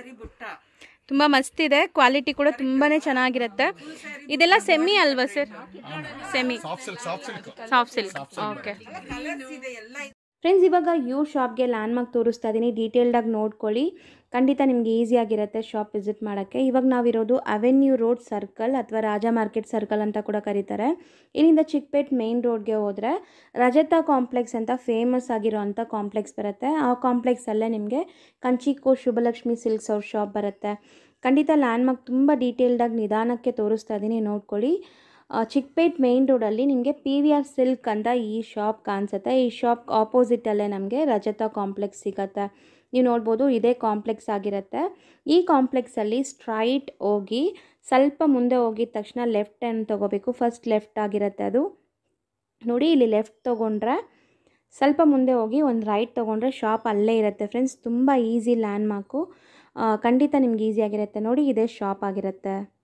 ತುಂಬಾ ಮಸ್ತ್ ಇದೆ ಕ್ವಾಲಿಟಿ ಕೂಡ ತುಂಬಾನೇ ಚೆನ್ನಾಗಿರುತ್ತೆ ಇದೆಲ್ಲ ಸೆಮಿ ಅಲ್ವಾ sir semi soft silk soft silk soft silk okay friends ಇವಾಗ ಯು ಶಾಪ್ಗೆ ಲ್ಯಾಂಡ್ಮಾರ್ಕ್ ತೋರಿಸ್ತಾ ಇದ್ದೀನಿ ಡೀಟೇಲ್ಡಾಗಿ ನೋಡ್ಕೊಳ್ಳಿ ಖಂಡಿತ ನಿಮಗೆ ಈಸಿಯಾಗಿರುತ್ತೆ ಶಾಪ್ ವಿಸಿಟ್ ಮಾಡೋಕ್ಕೆ ಇವಾಗ ನಾವಿರೋದು ಅವೆನ್ಯೂ ರೋಡ್ ಸರ್ಕಲ್ ಅಥವಾ ರಾಜ ಮಾರ್ಕೆಟ್ ಸರ್ಕಲ್ ಅಂತ ಕೂಡ ಕರೀತಾರೆ ಇಲ್ಲಿಂದ ಚಿಕ್ಕಪೇಟ್ ಮೇನ್ ರೋಡ್ಗೆ ಹೋದರೆ ರಜತಾ ಕಾಂಪ್ಲೆಕ್ಸ್ ಅಂತ ಫೇಮಸ್ ಆಗಿರೋ ಅಂಥ ಕಾಂಪ್ಲೆಕ್ಸ್ ಬರುತ್ತೆ ಆ ಕಾಂಪ್ಲೆಕ್ಸಲ್ಲೇ ನಿಮಗೆ ಕಂಚಿಕೋ ಶುಭಲಕ್ಷ್ಮಿ ಸಿಲ್ಕ್ಸ್ ಅವ್ರ ಶಾಪ್ ಬರುತ್ತೆ ಖಂಡಿತ ಲ್ಯಾಂಡ್ಮಾರ್ಕ್ ತುಂಬ ಡೀಟೇಲ್ಡಾಗಿ ನಿಧಾನಕ್ಕೆ ತೋರಿಸ್ತಾ ಇದ್ದೀನಿ ನೋಡ್ಕೊಳ್ಳಿ ಆ, ಚಿಕ್ಕಪೇಟ್ ಮೇನ್ ರೋಡಲ್ಲಿ ನಿಮಗೆ ಪಿ ವಿ ಆರ್ ಸಿಲ್ಕ್ ಅಂತ ಈ ಶಾಪ್ ಕಾಣಿಸುತ್ತೆ ಈ ಶಾಪ್ ಆಪೋಸಿಟಲ್ಲೇ ನಮಗೆ ರಜತ ಕಾಂಪ್ಲೆಕ್ಸ್ ಸಿಗತ್ತೆ ನೀವು ನೋಡ್ಬೋದು ಇದೇ ಕಾಂಪ್ಲೆಕ್ಸ್ ಆಗಿರುತ್ತೆ ಈ ಕಾಂಪ್ಲೆಕ್ಸಲ್ಲಿ ಸ್ಟ್ರೈಟ್ ಹೋಗಿ ಸ್ವಲ್ಪ ಮುಂದೆ ಹೋಗಿದ ತಕ್ಷಣ ಲೆಫ್ಟ್ ಹ್ಯಾಂಡ್ ತೊಗೋಬೇಕು ಫಸ್ಟ್ ಲೆಫ್ಟ್ ಆಗಿರುತ್ತೆ ಅದು ನೋಡಿ ಇಲ್ಲಿ ಲೆಫ್ಟ್ ತೊಗೊಂಡ್ರೆ ಸ್ವಲ್ಪ ಮುಂದೆ ಹೋಗಿ ಒಂದು ರೈಟ್ ತೊಗೊಂಡ್ರೆ ಶಾಪ್ ಅಲ್ಲೇ ಇರುತ್ತೆ ಫ್ರೆಂಡ್ಸ್ ತುಂಬ ಈಸಿ ಲ್ಯಾಂಡ್ ಮಾರ್ಕು ಖಂಡಿತ ನಿಮ್ಗೆ ಈಸಿ ಆಗಿರುತ್ತೆ ನೋಡಿ ಇದೇ ಶಾಪ್ ಆಗಿರುತ್ತೆ